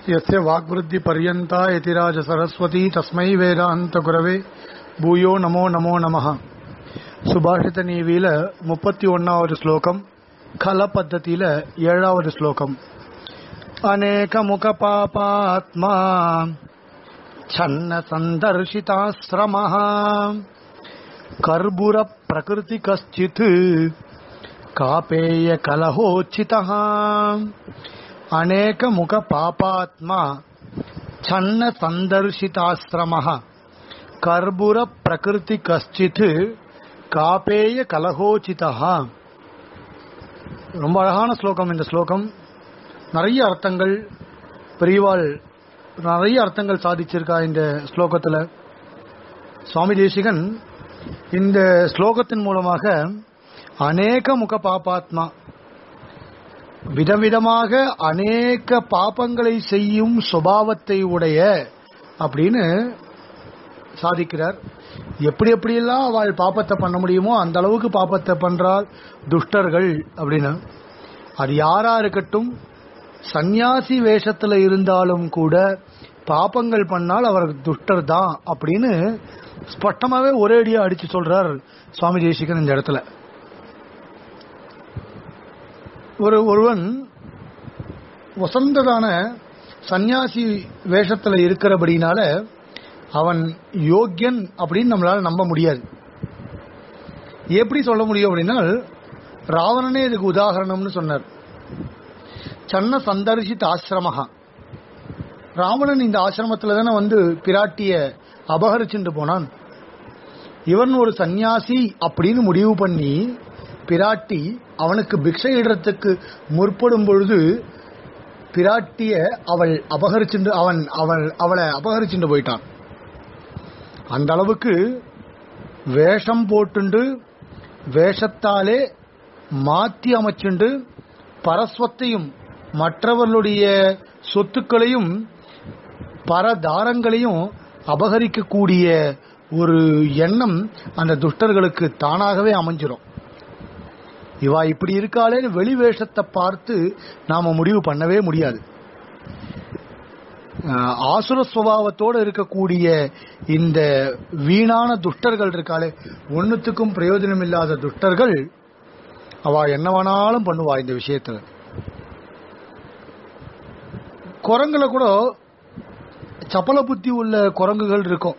यस्य वाग्वृद्धिपर्यन्ता यतिराज सरस्वती तस्मै வேதாந்தகுரவே பூயோ நமோ நமோ நமः சுபாஷித நீவியில முப்பத்தி ஒன்னாவது ஸ்லோகம் கல பத்தத்தில ஏழாவது ஸ்லோகம் அநேக முக பாபாத்மா छन्न सन्दर्शिताश्रमः कर्बुर प्रकृति कश्चित् कापेय कलहोचितः अनेक मुख पापात्मा छन्न सन्दर्शिताश्रमः कर्बुर प्रकृति कश्चित् காப்பேய கலகோச்சிதா ரொம்ப அழகான ஸ்லோகம் இந்த ஸ்லோகம் நிறைய அர்த்தங்கள் பெரியவாள் நிறைய அர்த்தங்கள் சாதிச்சிருக்கா இந்த ஸ்லோகத்துல சுவாமி தேசிகன் இந்த ஸ்லோகத்தின் மூலமாக அநேக முக பாபாத்மா விதவிதமாக அநேக பாபங்களை செய்யும் சுபாவத்தை உடைய அப்படின்னு சாதிக்கிறார் எப்படி எப்படியெல்லாம் அவள் பாப்பத்தை பண்ண முடியுமோ அந்த அளவுக்கு பாப்பத்தை பண்றாள் துஷ்டர்கள் அப்படின்னு அது யாரா இருக்கட்டும் சந்நியாசி வேஷத்துல இருந்தாலும் கூட பாப்பங்கள் பண்ணால் அவர் துஷ்டர் தான் அப்படின்னு ஸ்பஷ்டமாவே ஒரே அடியா அடிச்சு சொல்றார் சுவாமி தேசிகன் இந்த இடத்துல ஒரு ஒருவன் வசந்ததான சந்நியாசி வேஷத்துல இருக்கிறபடினால அவன் யோக்கியன் அப்படின்னு நம்மளால நம்ப முடியாது எப்படி சொல்ல முடியும் அப்படின்னா ராவணனே இதுக்கு உதாரணம்னு சொன்னார் சன்ன சந்தர்ஷித் ஆசிரமஹா ராவணன் இந்த ஆசிரமத்துல தானே வந்து பிராட்டிய அபகரிச்சுட்டு போனான் இவன் ஒரு சந்நியாசி அப்படின்னு முடிவு பண்ணி பிராட்டி அவனுக்கு பிக்ஷை இடத்துக்கு முற்படும் பொழுது பிராட்டிய அவள் அபகரிச்சுண்டு அவன் அவள் அவளை அபகரிச்சுட்டு போயிட்டான் அந்த அளவுக்கு வேஷம் போட்டுண்டு வேஷத்தாலே மாத்தி அமைச்சுண்டு பரஸ்வத்தையும் மற்றவர்களுடைய சொத்துக்களையும் பரதாரங்களையும் அபகரிக்கக்கூடிய ஒரு எண்ணம் அந்த துஷ்டர்களுக்கு தானாகவே அமைஞ்சிரும் இவா இப்படி இருக்காளே வெளி வேஷத்தை பார்த்து நாம முடிவு பண்ணவே முடியாது ஆசுர சுவாவத்தோடு இருக்கக்கூடிய இந்த வீணான துஷ்டர்கள் இருக்காளே ஒன்னுத்துக்கும் பிரயோஜனம் இல்லாத துஷ்டர்கள் அவ என்ன வேணாலும் பண்ணுவா இந்த விஷயத்துல குரங்குல கூட சப்பல புத்தி உள்ள குரங்குகள் இருக்கும்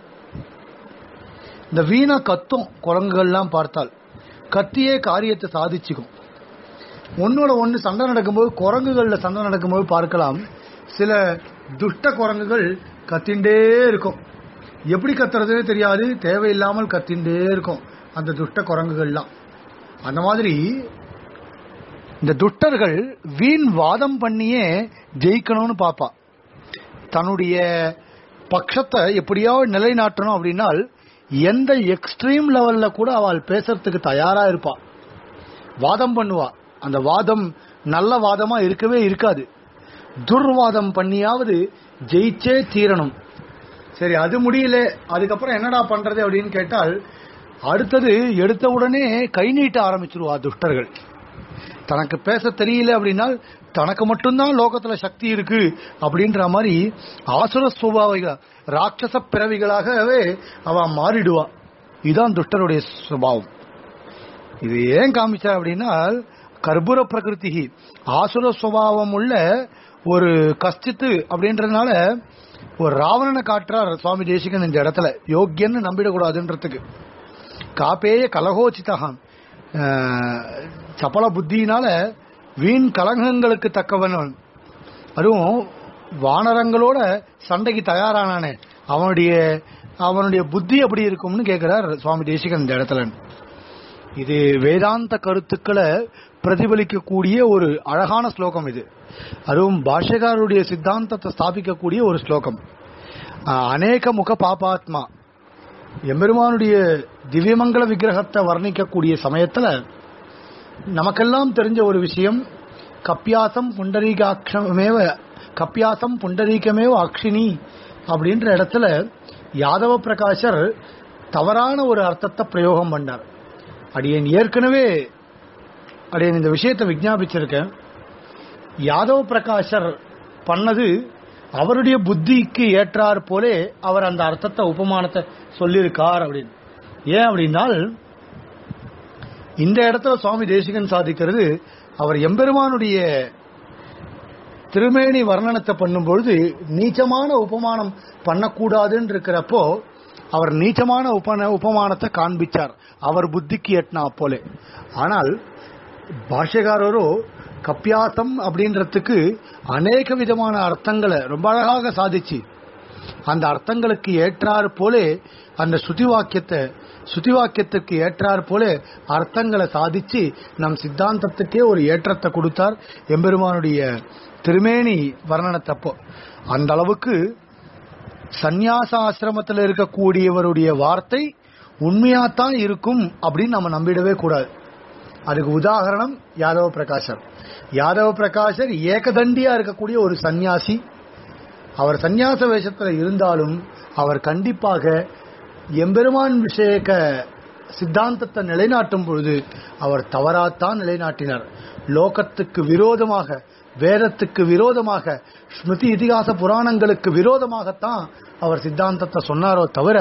இந்த வீணா கத்தும் குரங்குகள்லாம் பார்த்தால் கத்தியே காரியத்தை சாதிச்சுக்கும் ஒன்னோட ஒன்று சண்டை நடக்கும்போது குரங்குகள்ல சண்டை நடக்கும்போது பார்க்கலாம் சில துஷ்ட குரங்குகள் கத்திண்டே இருக்கும் எப்படி கத்துறதுன்னு தெரியாது தேவையில்லாமல் கத்திண்டே இருக்கும் அந்த துஷ்ட குரங்குகள்லாம் அந்த மாதிரி இந்த துஷ்டர்கள் வீண் வாதம் பண்ணியே ஜெயிக்கணும்னு பாப்பா தன்னுடைய பட்சத்தை எப்படியாவது நிலைநாட்டணும் அப்படின்னால் எந்த எக்ஸ்ட்ரீம் லெவல்ல கூட அவள் பேசுறதுக்கு தயாரா இருப்பா வாதம் பண்ணுவா அந்த வாதம் நல்ல வாதமா இருக்கவே இருக்காது துர்வாதம் பண்ணியாவது ஜெயிச்சே தீரணும் சரி அது முடியல அதுக்கப்புறம் என்னடா பண்றது அப்படின்னு கேட்டால் அடுத்தது எடுத்த உடனே கை நீட்ட ஆரம்பிச்சிருவா துஷ்டர்கள் தனக்கு பேச தெரியல அப்படின்னா தனக்கு மட்டும்தான் லோகத்துல சக்தி இருக்கு அப்படின்ற மாதிரி ஆசுர சுபாவிகள் ராட்சச பிறவிகளாகவே அவ மாறிடுவா இதுதான் துஷ்டருடைய சுபாவம் இது ஏன் காமிச்சா அப்படின்னா கர்ப்பூர பிரகிருதி ஆசுர சுபாவம் உள்ள ஒரு கஷ்டித்து அப்படின்றதுனால ஒரு ராவணனை காட்டுறார் சுவாமி தேசிகன் இந்த இடத்துல யோக்கியன்னு நம்பிடக்கூடாதுன்றதுக்கு காப்பேய கலகோச்சிதகான் சப்பல புத்தியினால வீண் கலகங்களுக்கு தக்கவன் அதுவும் வானரங்களோட சண்டைக்கு தயாரானானே அவனுடைய அவனுடைய புத்தி எப்படி இருக்கும்னு கேட்கிறார் சுவாமி தேசிகன் இந்த இடத்துல இது வேதாந்த கருத்துக்களை பிரதிபலிக்கக்கூடிய ஒரு அழகான ஸ்லோகம் இது அதுவும் பாஷ்யகாருடைய சித்தாந்தத்தை ஸ்தாபிக்கக்கூடிய ஒரு ஸ்லோகம் அநேக முக பாபாத்மா எம்பெருமானுடைய திவ்யமங்கல விக்கிரகத்தை வர்ணிக்கக்கூடிய சமயத்துல நமக்கெல்லாம் தெரிஞ்ச ஒரு விஷயம் கப்பியாசம் புண்டரீகாட்சமேவ கப்பியாசம் புண்டரீகமேவ அக்ஷினி அப்படின்ற இடத்துல யாதவ பிரகாஷர் தவறான ஒரு அர்த்தத்தை பிரயோகம் பண்ணார் அடியேன் ஏற்கனவே அடியேன் இந்த விஷயத்தை விஜாபிச்சிருக்கேன் யாதவ பிரகாஷர் பண்ணது அவருடைய புத்திக்கு ஏற்றார் போலே அவர் அந்த அர்த்தத்தை உபமானத்தை சொல்லியிருக்கார் அப்படின்னு ஏன் அப்படின்னால் இந்த இடத்துல சுவாமி தேசிகன் சாதிக்கிறது அவர் எம்பெருமானுடைய திருமேனி வர்ணனத்தை பண்ணும்பொழுது நீச்சமான உபமானம் பண்ணக்கூடாதுன்னு இருக்கிறப்போ அவர் நீச்சமான உபன உபமானத்தை காண்பிச்சார் அவர் புத்திக்கு எட்டினா போலே ஆனால் பாஷ்யக்காரரோ கப்பியாசம் அப்படின்றதுக்கு அநேக விதமான அர்த்தங்களை ரொம்ப அழகாக சாதிச்சு அந்த அர்த்தங்களுக்கு ஏற்றார் போலே அந்த ஸ்ருதி வாக்கியத்தை ஸ்ருதி வாக்கியத்துக்கு ஏற்றார் போல அர்த்தங்களை சாதிச்சு நம் சித்தாந்தத்துக்கே ஒரு ஏற்றத்தை கொடுத்தார் எம்பெருமானுடைய திருமேனி வர்ணனத்தப்போ அந்த அளவுக்கு சந்நியாச ஆசிரமத்தில் இருக்கக்கூடியவருடைய வார்த்தை உண்மையாத்தான் இருக்கும் அப்படின்னு நம்ம நம்பிடவே கூடாது அதுக்கு உதாரணம் யாதவ பிரகாஷர் யாதவ பிரகாஷர் ஏகதண்டியா இருக்கக்கூடிய ஒரு சந்நியாசி அவர் சந்நியாச வேஷத்துல இருந்தாலும் அவர் கண்டிப்பாக எம்பெருமான் விஷயக்க சித்தாந்தத்தை நிலைநாட்டும் பொழுது அவர் தவறாத்தான் நிலைநாட்டினார் லோகத்துக்கு விரோதமாக வேதத்துக்கு விரோதமாக ஸ்மிருதி இதிகாச புராணங்களுக்கு விரோதமாகத்தான் அவர் சித்தாந்தத்தை சொன்னாரோ தவிர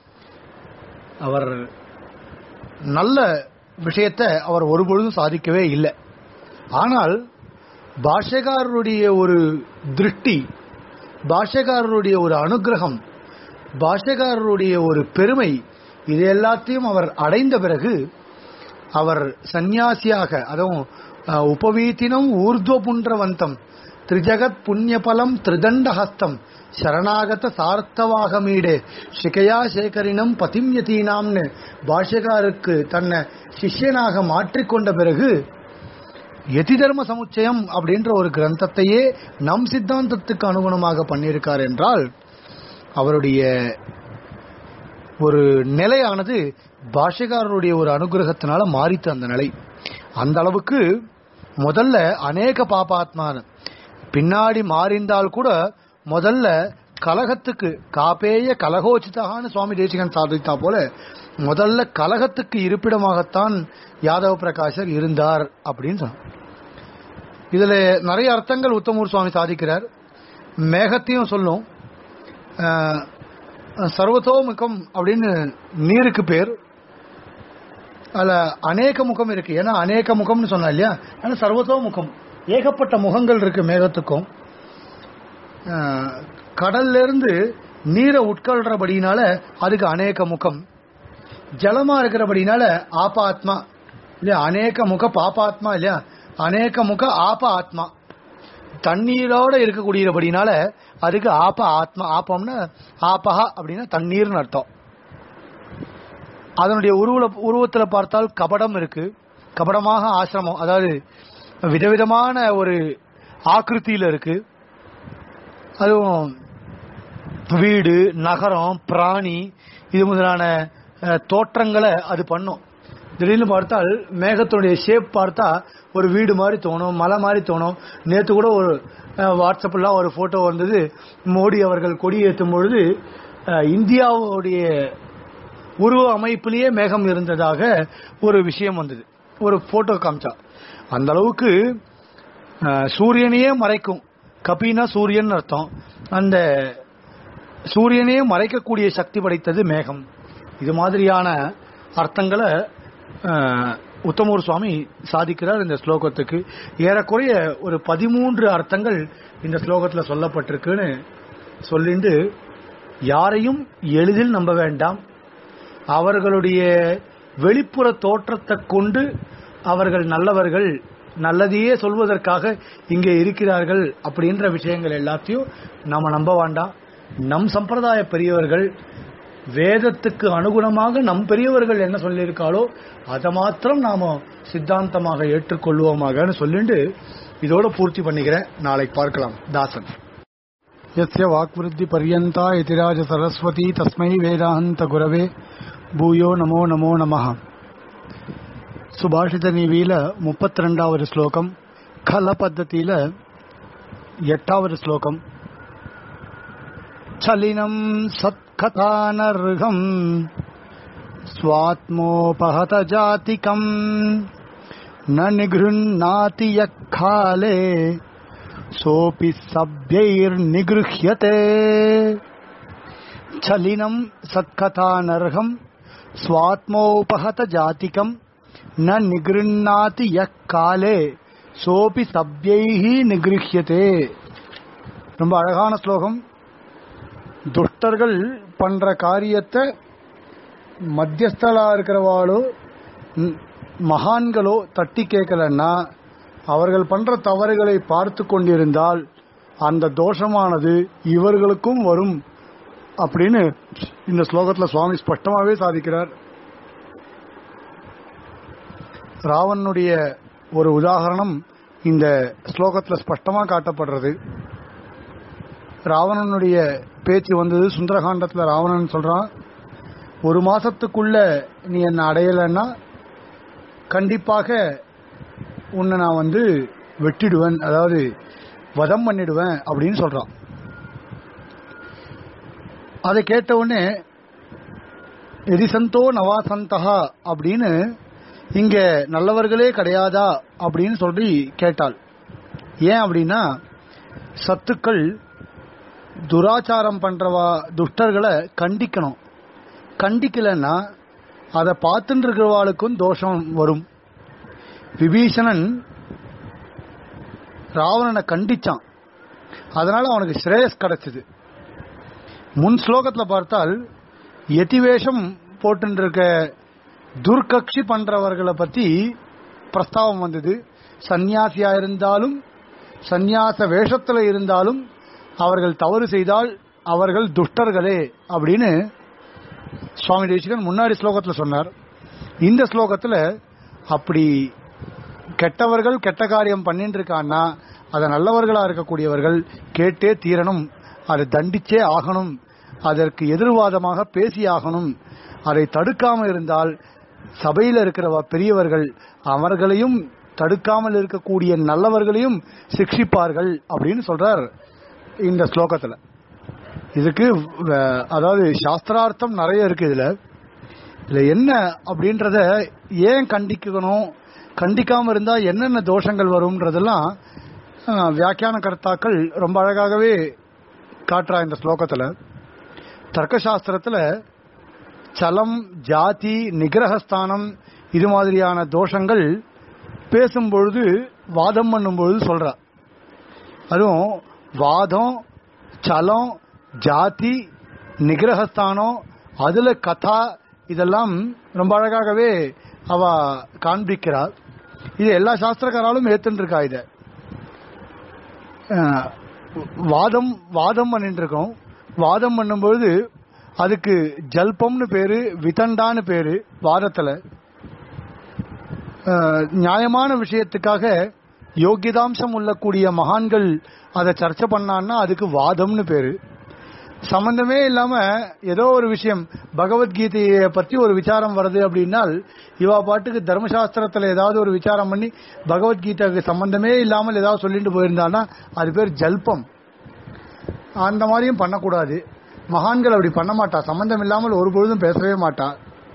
அவர் நல்ல விஷயத்தை அவர் ஒருபொழுதும் சாதிக்கவே இல்லை ஆனால் பாஷ்யக்காரருடைய ஒரு திருஷ்டி பாஷ்யக்காரருடைய ஒரு அனுகிரகம் பாஷ்யக்காரருடைய ஒரு பெருமை இது எல்லாத்தையும் அவர் அடைந்த பிறகு அவர் சந்நியாசியாக அதுவும் அஹ், உபவீத்தினம் ஊர்துவ புன்றவந்தம் திரிஜகத் புண்ணியபலம் திரிதண்டஹஸ்தம் சரணாகத சார்த்தவாக மீடே சிகையா சேகரினம் பதிம்யதீனாம்னு பாஷ்யக்காருக்கு தன்னை சிஷ்யனாக மாற்றிக்கொண்ட பிறகு யதி தர்ம சமுச்சயம் அப்படின்ற ஒரு கிரந்தத்தையே நம் சித்தாந்தத்துக்கு அனுகுணமாக பண்ணியிருக்கார் என்றால் அவருடைய ஒரு நிலையானது பாஷ்யக்காரருடைய ஒரு அனுகிரகத்தினால மாறித்து அந்த நிலை அந்த அளவுக்கு முதல்ல அநேக பாபாத்மான பின்னாடி மாறிந்தால் கூட முதல்ல கலகத்துக்கு காப்பேய கலகோச்சிதான்னு சுவாமி தேசிகன் சாதித்தா போல முதல்ல கலகத்துக்கு இருப்பிடமாகத்தான் யாதவ பிரகாஷர் இருந்தார் அப்படின்னு சொன்னார் இதுல நிறைய அர்த்தங்கள் உத்தமூர் சுவாமி சாதிக்கிறார் மேகத்தையும் சொல்லும் அஹ், சர்வதோமுகம் அப்படின்னு நீருக்கு பேர் அதுல அநேக முகம் இருக்கு ஏன்னா அநேக முகம்னு சொன்னா இல்லையா ஆனா சர்வதோ முகம் ஏகப்பட்ட முகங்கள் இருக்கு மேகத்துக்கும் அஹ், கடல்ல இருந்து நீரை உட்கொள்றபடினால அதுக்கு அநேக முகம் ஜலமா இருக்கிறபடினால ஆபாத்மா இல்லையா அநேக முக பாபாத்மா இல்லையா அநேக முக ஆப ஆத்மா தண்ணீரோட இருக்கக்கூடியபடினால அதுக்கு ஆப ஆத்மா ஆப்பம்னா ஆபஹா அப்படின்னா தண்ணீர்னு அர்த்தம் அதனுடைய உருவ உருவத்துல பார்த்தால் கபடம் இருக்கு கபடமாக ஆசிரமம் அதாவது விதவிதமான ஒரு ஆக்கிருத்தியில இருக்கு அதுவும் வீடு நகரம் பிராணி இது முதலான அஹ், தோற்றங்களை அது பண்ணும் திடீர்னு பார்த்தால் மேகத்தினுடைய ஷேப் பார்த்தா ஒரு வீடு மாதிரி தோணும் மலை மாதிரி தோணும் நேற்று கூட ஒரு அஹ், வாட்ஸ்அப்லாம் ஒரு போட்டோ வந்தது மோடி அவர்கள் கொடி ஏற்றும் பொழுது அஹ், இந்தியாவுடைய உருவ அமைப்பிலேயே மேகம் இருந்ததாக ஒரு விஷயம் வந்தது ஒரு போட்டோ காமிச்சா அந்த அளவுக்கு அஹ், சூரியனையே மறைக்கும் கபினா சூரியன் அர்த்தம் அந்த சூரியனையே மறைக்கக்கூடிய சக்தி படைத்தது மேகம் இது மாதிரியான அர்த்தங்களை அஹ், உத்தமூர் சுவாமி சாதிக்கிறார் இந்த ஸ்லோகத்துக்கு ஏறக்குறைய ஒரு பதிமூன்று அர்த்தங்கள் இந்த ஸ்லோகத்தில் சொல்லப்பட்டிருக்குன்னு சொல்லிண்டு யாரையும் எளிதில் நம்ப வேண்டாம் அவர்களுடைய வெளிப்புற தோற்றத்தை கொண்டு அவர்கள் நல்லவர்கள் நல்லதையே சொல்வதற்காக இங்கே இருக்கிறார்கள் அப்படின்ற விஷயங்கள் எல்லாத்தையும் நாம நம்ப வேண்டாம் நம் சம்பிரதாய பெரியவர்கள் வேதத்துக்கு அனுகுணமாக நம் பெரியவர்கள் என்ன சொல்லியிருக்காளோ அதை மாத்திரம் நாம சித்தாந்தமாக ஏற்றுக்கொள்வோமாகன்னு சொல்லிட்டு இதோட பூர்த்தி பண்ணிக்கிறேன் நாளைக்கு பார்க்கலாம் தாசன் यस्य वाक्वृद्धिपर्यन्ता इतिराज सरस्वती तस्मै वेदान्त गुरवे பூயோ நமோ நமோ நமः சுபாஷித நீவியில முப்பத்தி ரெண்டாவது ஸ்லோகம் கல பத்தத்தியில எட்டாவது ஸ்லோகம் சலினம் சத்கதானர்கம் स्वात्मोपहत जातिकम् न निगृह्णाति यः काले सोऽपि सभ्यैर्निगृह्यते छलिनम् सत्कथानर्हम् स्वात्मोपहत जातिकम् न निगृह्णाति यः काले சோபி சப்யைஹி நிகிருஹியதே ரொம்ப அழகான ஸ்லோகம் துஷ்டர்கள் பண்ற காரியத்தை மத்தியஸ்தலா இருக்கிறவாளோ ம், மகான்களோ தட்டி கேட்கலன்னா அவர்கள் பண்ற தவறுகளை பார்த்து கொண்டிருந்தால் அந்த தோஷமானது இவர்களுக்கும் வரும் அப்படின்னு இந்த ஸ்லோகத்துல சுவாமி ஸ்பஷ்டமாவே சாதிக்கிறார் ராவனுடைய ஒரு உதாகரணம் இந்த ஸ்லோகத்துல ஸ்பஷ்டமா காட்டப்படுறது ராவணனுடைய பேச்சு வந்தது சுந்தரகாண்டத்துல ராவணன் சொல்றான் ஒரு மாசத்துக்குள்ள நீ என்ன அடையலைன்னா கண்டிப்பாக உன்னை நான் வந்து வெட்டிடுவேன் அதாவது வதம் பண்ணிடுவேன் அப்படின்னு சொல்றான் அதை கேட்ட உடனே எரிசந்தோ நவாசந்தகா அப்படின்னு இங்க நல்லவர்களே கிடையாதா அப்படின்னு சொல்லி கேட்டாள் ஏன் அப்படின்னா சத்துக்கள் துராச்சாரம் பண்றவா துஷ்டர்களை கண்டிக்கணும் கண்டிக்கலன்னா அதை பார்த்துட்டு இருக்கிறவாளுக்கும் தோஷம் வரும் விபீஷணன் ராவணனை கண்டிச்சான் அதனால அவனுக்கு ஸ்ரேயஸ் கிடைச்சது முன் ஸ்லோகத்துல பார்த்தால் யதிவேஷம் போட்டு இருக்க துர்கட்சி பண்றவர்களை பத்தி பிரஸ்தாவம் வந்தது சந்நியாசியா இருந்தாலும் சந்நியாச வேஷத்துல இருந்தாலும் அவர்கள் தவறு செய்தால் அவர்கள் துஷ்டர்களே அப்படின்னு சுவாமி தேசிகன் முன்னாடி ஸ்லோகத்துல சொன்னார் இந்த ஸ்லோகத்துல அப்படி கெட்டவர்கள் கெட்ட காரியம் பண்ணிட்டு இருக்கான்னா அதை நல்லவர்களா இருக்கக்கூடியவர்கள் கேட்டே தீரணும் அதை தண்டிச்சே ஆகணும் அதற்கு எதிர்வாதமாக பேசி ஆகணும் அதை தடுக்காம இருந்தால் சபையில் இருக்கிற பெரியவர்கள் அவர்களையும் தடுக்காமல் இருக்கக்கூடிய நல்லவர்களையும் சிக்ஷிப்பார்கள் அப்படின்னு சொல்றார் இந்த ஸ்லோகத்துல இதுக்கு அஹ், அதாவது சாஸ்திரார்த்தம் நிறைய இருக்கு இதுல இதுல என்ன அப்படின்றத ஏன் கண்டிக்கணும் கண்டிக்காம இருந்தா என்னென்ன தோஷங்கள் வரும்ன்றதெல்லாம் அஹ், வியாக்கியான கர்த்தாக்கள் ரொம்ப அழகாகவே காட்டுறா இந்த ஸ்லோகத்துல தர்க்கசாஸ்திரத்துல சலம் ஜாதி நிகிரகஸ்தானம் இது மாதிரியான தோஷங்கள் பேசும்பொழுது வாதம் பண்ணும்பொழுது சொல்றா அதுவும் வாதம் சலம் ஜாதி நிகிரகஸ்தானம் அதுல கதா இதெல்லாம் ரொம்ப அழகாகவே அவ காண்பிக்கிறார் இது எல்லா சாஸ்திரக்காராலும் ஏத்துட்டு இருக்கா இத அஹ், வாதம் வாதம் பண்ணிட்டு இருக்கோம் வாதம் பண்ணும்பொழுது அதுக்கு ஜல்பம்னு பேரு விதண்டான்னு பேரு வாதத்துல அஹ், நியாயமான விஷயத்துக்காக யோகியதாம்சம் உள்ளக்கூடிய மகான்கள் அதை சர்ச்சை பண்ணான்னா அதுக்கு வாதம்னு பேரு சம்பந்தமே இல்லாம ஏதோ ஒரு விஷயம் பகவத்கீதையை பத்தி ஒரு விசாரம் வருது அப்படின்னால் இவா பாட்டுக்கு தர்மசாஸ்திரத்துல ஏதாவது ஒரு விசாரம் பண்ணி பகவத்கீதைக்கு சம்பந்தமே இல்லாமல் ஏதாவது சொல்லிட்டு போயிருந்தான்னா அது பேர் ஜல்பம் அந்த மாதிரியும் பண்ணக்கூடாது மகான்கள் அப்படி பண்ண மாட்டா சம்பந்தம் இல்லாமல் ஒரு பொழுதும் பேசவே மாட்டா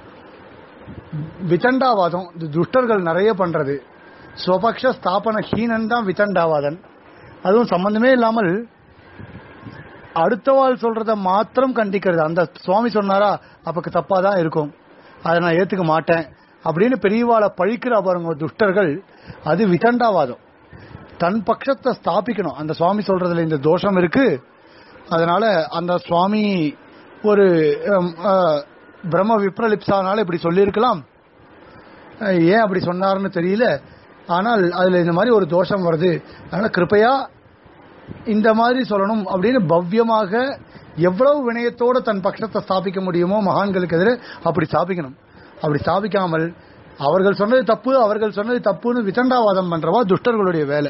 விதண்டாவாதம் இது துஷ்டர்கள் நிறைய பண்றது ஸ்வபக்ஷ ஸ்தாபன ஹீனன் தான் விதண்டாவாதன் அதுவும் சம்பந்தமே இல்லாமல் அடுத்தவாள் சொல்றத மாத்திரம் கண்டிக்கிறது அந்த சுவாமி சொன்னாரா அப்பக்கு தப்பா தான் இருக்கும் அதை நான் ஏத்துக்க மாட்டேன் அப்படின்னு பெரியவாளை பழிக்கிற பாருங்க துஷ்டர்கள் அது விதண்டாவாதம் தன் பட்சத்தை ஸ்தாபிக்கணும் அந்த சுவாமி சொல்றதுல இந்த தோஷம் இருக்கு அதனால அந்த சுவாமி ஒரு ஹம், அஹ், பிரம்ம விப்ரலிப்சானால இப்படி சொல்லியிருக்கலாம் அஹ், ஏன் அப்படி சொன்னார்னு தெரியல ஆனால் அதுல இந்த மாதிரி ஒரு தோஷம் வருது அதனால கிருப்பையா இந்த மாதிரி சொல்லணும் அப்படின்னு பவ்யமாக எவ்வளவு வினயத்தோட தன் பட்சத்தை ஸ்தாபிக்க முடியுமோ மகான்களுக்கு எதிரே அப்படி ஸ்தாபிக்கணும் அப்படி ஸ்தாபிக்காமல் அவர்கள் சொன்னது தப்பு அவர்கள் சொன்னது தப்புன்னு விதண்டாவாதம் பண்றவா துஷ்டர்களுடைய வேலை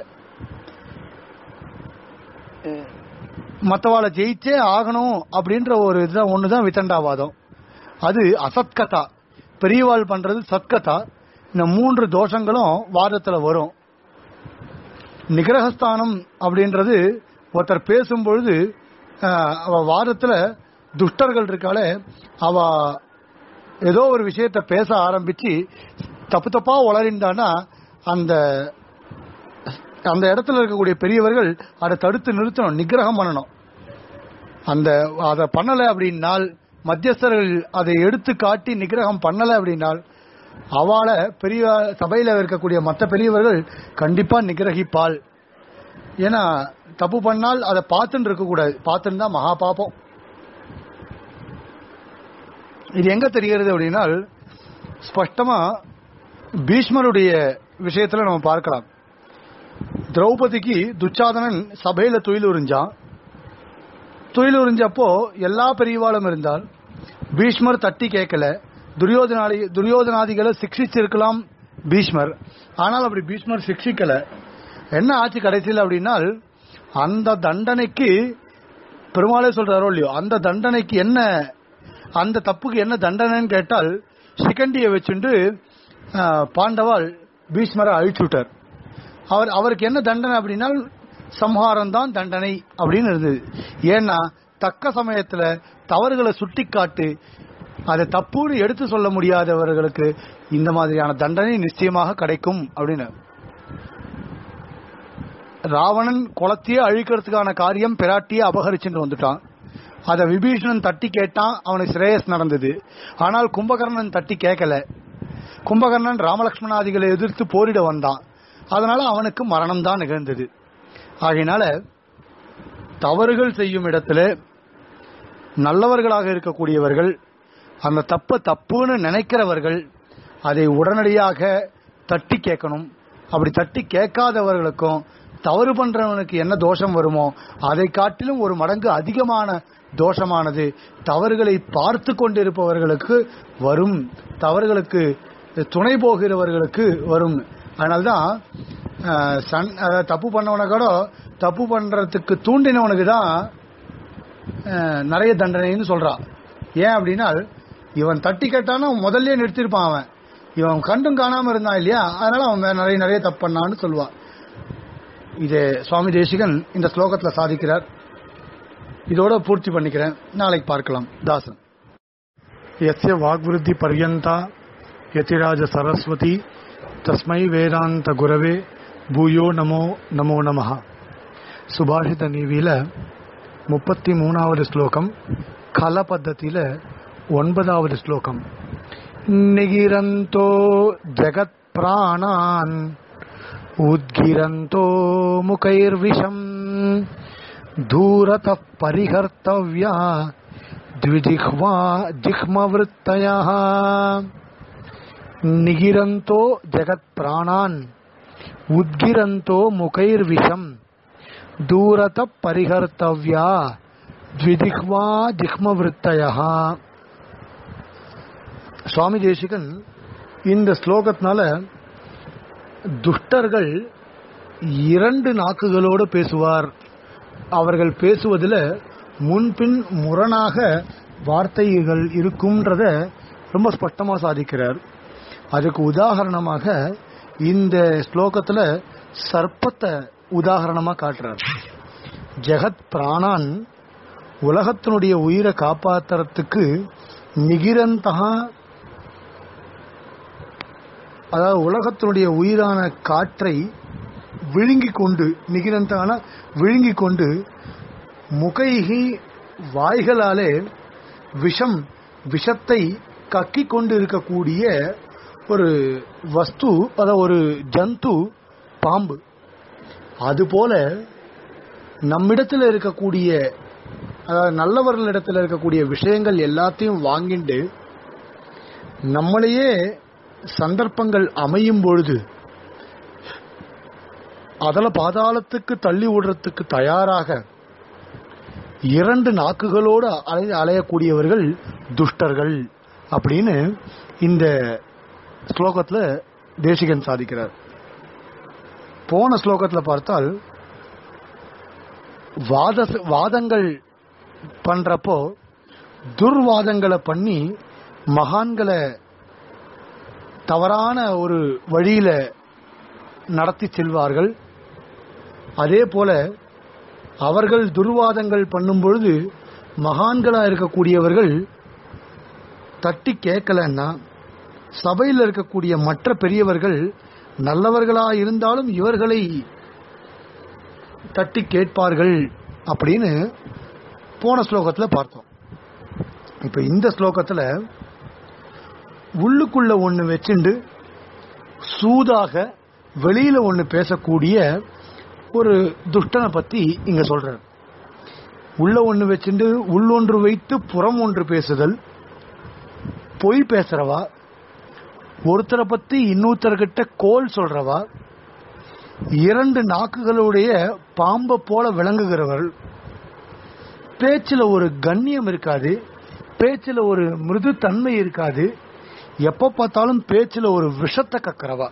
மற்றவாளை ஜெயிச்சே ஆகணும் அப்படின்ற ஒரு இதுதான் ஒண்ணுதான் விதண்டாவாதம் அது அசத்கதா பெரியவாள் பண்றது சத்கதா இந்த மூன்று தோஷங்களும் வாதத்துல வரும் நிகிரகஸ்தானம் அப்படின்றது ஒருத்தர் பேசும்பொழுது அஹ், அவ வாதத்துல துஷ்டர்கள் இருக்காளே அவ ஏதோ ஒரு விஷயத்த பேச ஆரம்பிச்சு தப்பு தப்பா உளறிந்தானா அந்த அந்த இடத்துல இருக்கக்கூடிய பெரியவர்கள் அதை தடுத்து நிறுத்தணும் நிகிரகம் பண்ணணும் அந்த அதை பண்ணல அப்படின்னால் மத்தியஸ்தர்கள் அதை எடுத்து காட்டி நிகிரகம் பண்ணல அப்படின்னால் அவளை பெரிய சபையில இருக்கக்கூடிய மற்ற பெரியவர்கள் கண்டிப்பா நிகிரகிப்பாள் ஏன்னா தப்பு பண்ணால் அதை பார்த்துன்னு இருக்கக்கூடாது பார்த்துன்னு தான் மகா பாப்போம் இது எங்க தெரிகிறது அப்படின்னா ஸ்பஷ்டமா பீஷ்மருடைய விஷயத்துல நம்ம பார்க்கலாம் திரௌபதிக்கு துச்சாதனன் சபையில துயில் உறிஞ்சான் துயில் உறிஞ்சப்போ எல்லா பெரியவாளும் இருந்தால் பீஷ்மர் தட்டி கேட்கல துரியோதனாதி துரியோதனாதிகளை சிக்ஷிச்சிருக்கலாம் பீஷ்மர் ஆனால் அப்படி பீஷ்மர் சிக்ஷிக்கல என்ன ஆச்சு கடைசியில் அப்படின்னால் அந்த தண்டனைக்கு பெருமாளே சொல்றாரோ இல்லையோ அந்த தண்டனைக்கு என்ன அந்த தப்புக்கு என்ன தண்டனைன்னு கேட்டால் சிகண்டியை வச்சுண்டு ஆஹ், பாண்டவாள் பீஷ்மரை அழிச்சு விட்டார் அவர் அவருக்கு என்ன தண்டனை அப்படின்னா சம்ஹாரம் தான் தண்டனை அப்படின்னு இருந்தது ஏன்னா தக்க சமயத்துல தவறுகளை சுட்டிக்காட்டு அதை தப்புன்னு எடுத்து சொல்ல முடியாதவர்களுக்கு இந்த மாதிரியான தண்டனை நிச்சயமாக கிடைக்கும் அப்படின்னு ராவணன் குளத்தையே அழிக்கிறதுக்கான காரியம் பிராட்டியே அபகரிச்சுட்டு வந்துட்டான் அதை விபீஷணன் தட்டி கேட்டான் அவனுக்கு சிரேயஸ் நடந்தது ஆனால் கும்பகர்ணன் தட்டி கேட்கல கும்பகர்ணன் ராமலட்சுமணாதிகளை எதிர்த்து போரிட வந்தான் அதனால அவனுக்கு மரணம் தான் நிகழ்ந்தது ஆகையினால தவறுகள் செய்யும் இடத்துல நல்லவர்களாக இருக்கக்கூடியவர்கள் அந்த தப்ப தப்புன்னு நினைக்கிறவர்கள் அதை உடனடியாக தட்டி கேட்கணும் அப்படி தட்டி கேட்காதவர்களுக்கும் தவறு பண்றவனுக்கு என்ன தோஷம் வருமோ அதை காட்டிலும் ஒரு மடங்கு அதிகமான தோஷமானது தவறுகளை பார்த்து கொண்டிருப்பவர்களுக்கு வரும் தவறுகளுக்கு துணை போகிறவர்களுக்கு வரும் அதனால்தான் அஹ், சன் அதாவது தப்பு பண்ணவனை கூட தப்பு பண்றதுக்கு தூண்டினவனுக்கு தான் அஹ், நிறைய தண்டனைன்னு சொல்றான் ஏன் அப்படின்னா இவன் தட்டி கேட்டானா முதல்ல நிறுத்திருப்பான் அவன் இவன் கண்டும் காணாம இருந்தான் இல்லையா அதனால அவன் வே- நிறைய நிறைய தப்பு பண்ணான்னு சொல்லுவான் இது சுவாமி தேசிகன் இந்த ஸ்லோகத்துல சாதிக்கிறார் இதோட பூர்த்தி பண்ணிக்கிறேன் நாளைக்கு பார்க்கலாம் தாசன் यस्य वाग्वृद्धि पर्यन्ता यतिराज सरस्वती तस्मै வேதாந்த குரவே பூயோ நமோ நமோ நமஹ சுபாஷித நீவியில முப்பத்தி மூணாவது ஸ்லோகம் கல பத்தத்தில ஒன்பதாவது ஸ்லோகம் நிகிரந்தோ ஜகத் பிராணான் உத்கிரந்தோ முகைர்விஷம் தூரத பரிகர்த்தவ்யா द्विजिह्वा जिह्मवृत्तयः निगिरन्तो जगत्प्राणान् उद्गिरन्तो मुखैर्विषम् दूरत परिहर्तव्या द्विजिह्वा जिह्मवृत्तयः சுவாமி தேசிகன் இந்த ஸ்லோகத்தினால துஷ்டர்கள் இரண்டு நாக்குகளோடு பேசுவார் அவர்கள் பேசுவதில் முன்பின் முரணாக வார்த்தைகள் இருக்கும்ன்றத ரொம்ப ஸ்பஷ்டமா சாதிக்கிறார் அதுக்கு உதாரணமாக இந்த ஸ்லோகத்துல சர்ப்பத்தை உதாரணமா காட்டுறார் ஜெகத் பிராணான் உலகத்தினுடைய உயிரை காப்பாத்துறதுக்கு நிகிரந்தகா அதாவது உலகத்தினுடைய உயிரான காற்றை விழுங்கிக் கொண்டு நிகிரந்தான விழுங்கிக் கொண்டு முகைகி வாய்களாலே விஷம் விஷத்தை கக்கிக் கொண்டு இருக்கக்கூடிய ஒரு வஸ்து அத ஒரு ஜந்து பாம்பு அதுபோல நம்மிடத்தில் இருக்கக்கூடிய அதாவது நல்லவர்களிடத்தில் இருக்கக்கூடிய விஷயங்கள் எல்லாத்தையும் வாங்கிண்டு நம்மளையே சந்தர்ப்பங்கள் அமையும் பொழுது அதில் பாதாளத்துக்கு தள்ளி விடுறதுக்கு தயாராக இரண்டு நாக்குகளோடு அலை அலையக்கூடியவர்கள் துஷ்டர்கள் அப்படின்னு இந்த ஸ்லோகத்துல தேசிகன் சாதிக்கிறார் போன ஸ்லோகத்துல பார்த்தால் வாத வாதங்கள் பண்றப்போ துர்வாதங்களை பண்ணி மகான்களை தவறான ஒரு வழியில நடத்தி செல்வார்கள் அதே போல அவர்கள் துர்வாதங்கள் பண்ணும் பொழுது மகான்களா இருக்கக்கூடியவர்கள் தட்டி கேட்கலன்னா சபையில் இருக்கக்கூடிய மற்ற பெரியவர்கள் நல்லவர்களா இருந்தாலும் இவர்களை தட்டி கேட்பார்கள் அப்படின்னு போன ஸ்லோகத்துல பார்த்தோம் இப்ப இந்த ஸ்லோகத்துல உள்ளுக்குள்ள ஒண்ணு வச்சுண்டு சூதாக வெளியில ஒண்ணு பேசக்கூடிய ஒரு துஷ்டனை பத்தி இங்க சொல்றார் உள்ள ஒண்ணு வச்சுண்டு உள்ளொன்று வைத்து புறம் ஒன்று பேசுதல் பொய் பேசுறவா ஒருத்தரை பத்தி இன்னொருத்தர்கிட்ட கோல் சொல்றவா இரண்டு நாக்குகளுடைய பாம்பை போல விளங்குகிறவர் பேச்சுல ஒரு கண்ணியம் இருக்காது பேச்சுல ஒரு மிருது தன்மை இருக்காது எப்ப பார்த்தாலும் பேச்சுல ஒரு விஷத்தை கக்கறவா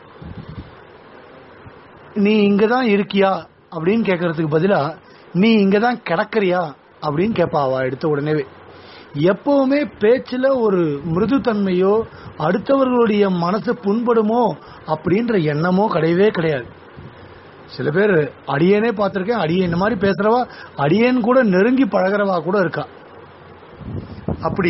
நீ இங்கதான் இருக்கியா அப்படின்னு கேட்கறதுக்கு பதிலா நீ இங்கதான் கிடக்குறியா அப்படின்னு கேட்பா அவ எடுத்த உடனேவே எப்பவுமே பேச்சுல ஒரு மிருது தன்மையோ அடுத்தவர்களுடைய மனசு புண்படுமோ அப்படின்ற எண்ணமோ கிடையவே கிடையாது சில பேர் அடியேனே பார்த்திருக்கேன் அடியேன் இந்த மாதிரி பேசுறவா அடியேன் கூட நெருங்கி பழகிறவா கூட இருக்கா அப்படி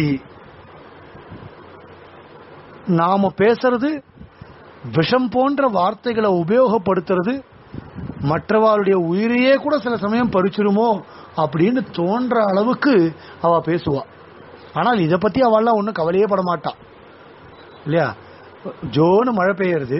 நாம பேசுறது விஷம் போன்ற வார்த்தைகளை உபயோகப்படுத்துறது மற்றவாளுடைய உயிரையே கூட சில சமயம் பறிச்சிருமோ அப்படின்னு தோன்ற அளவுக்கு அவ பேசுவா ஆனால் இதை பத்தி அவள்லாம் ஒன்றும் கவலையே பட மாட்டா இல்லையா ஜோன்னு மழை பெய்யறது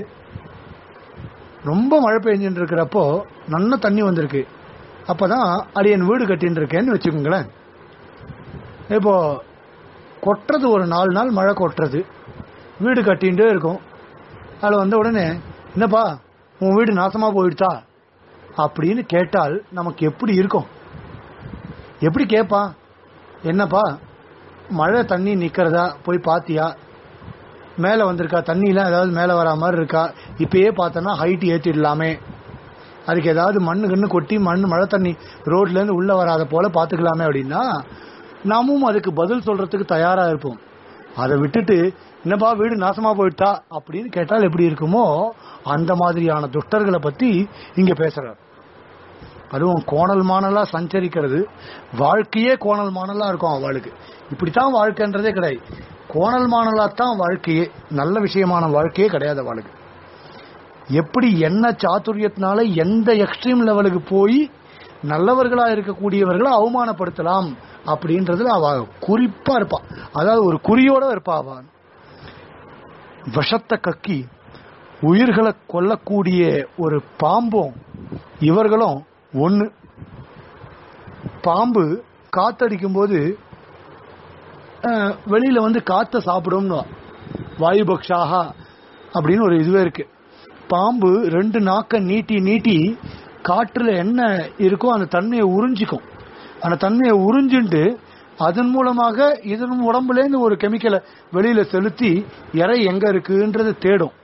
ரொம்ப மழை பெஞ்சுட்டு இருக்கிறப்போ நல்ல தண்ணி வந்திருக்கு அப்பதான் அடியன் வீடு கட்டின்னு இருக்கேன்னு வச்சுக்கோங்களேன் இப்போ கொட்டுறது ஒரு நாலு நாள் மழை கொட்டுறது வீடு கட்டின்ட்டே இருக்கும் அதில் வந்த உடனே என்னப்பா உன் வீடு நாசமா போயிடுச்சா அப்படின்னு கேட்டால் நமக்கு எப்படி இருக்கும் எப்படி கேட்பா என்னப்பா மழை தண்ணி நிக்கிறதா போய் பாத்தியா மேலே வந்திருக்கா தண்ணிலாம் ஏதாவது மேலே வரா மாதிரி இருக்கா இப்பயே பார்த்தோன்னா ஹைட் ஏற்றிடலாமே அதுக்கு ஏதாவது மண்ணு கண்ணு கொட்டி மண் மழை தண்ணி ரோட்ல இருந்து உள்ள வராத போல பாத்துக்கலாமே அப்படின்னா நாமும் அதுக்கு பதில் சொல்றதுக்கு தயாரா இருப்போம் அதை விட்டுட்டு என்னப்பா வீடு நாசமா போயிட்டா அப்படின்னு கேட்டால் எப்படி இருக்குமோ அந்த மாதிரியான துஷ்டர்களை பத்தி இங்க பேசுறார் அதுவும் கோணல் மானலா சஞ்சரிக்கிறது வாழ்க்கையே கோணல் மானலா இருக்கும் அவளுக்கு இப்படித்தான் வாழ்க்கைன்றதே கிடையாது கோணல் மானலா தான் வாழ்க்கையே நல்ல விஷயமான வாழ்க்கையே கிடையாது அவளுக்கு எப்படி என்ன சாதுரியத்தினால எந்த எக்ஸ்ட்ரீம் லெவலுக்கு போய் நல்லவர்களா இருக்கக்கூடியவர்களை அவமானப்படுத்தலாம் அப்படின்றதுல அவ குறிப்பா இருப்பா அதாவது ஒரு குறியோட இருப்பா அவ விஷத்தை கக்கி உயிர்களை கொல்லக்கூடிய ஒரு பாம்பும் இவர்களும் ஒண்ணு பாம்பு காத்தடிக்கும் போது அஹ், வெளியில வந்து காத்த சாப்பிடும்னு வாயுபக்ஷாகா அப்படின்னு ஒரு இதுவே இருக்கு பாம்பு ரெண்டு நாக்க நீட்டி நீட்டி காற்றுல என்ன இருக்கோ அந்த தன்மையை உறிஞ்சிக்கும் அந்த தன்மையை உறிஞ்சுண்டு அதன் மூலமாக இதன் உடம்புல இருந்து ஒரு கெமிக்கலை வெளியில செலுத்தி இறை எங்க இருக்குன்றது தேடும்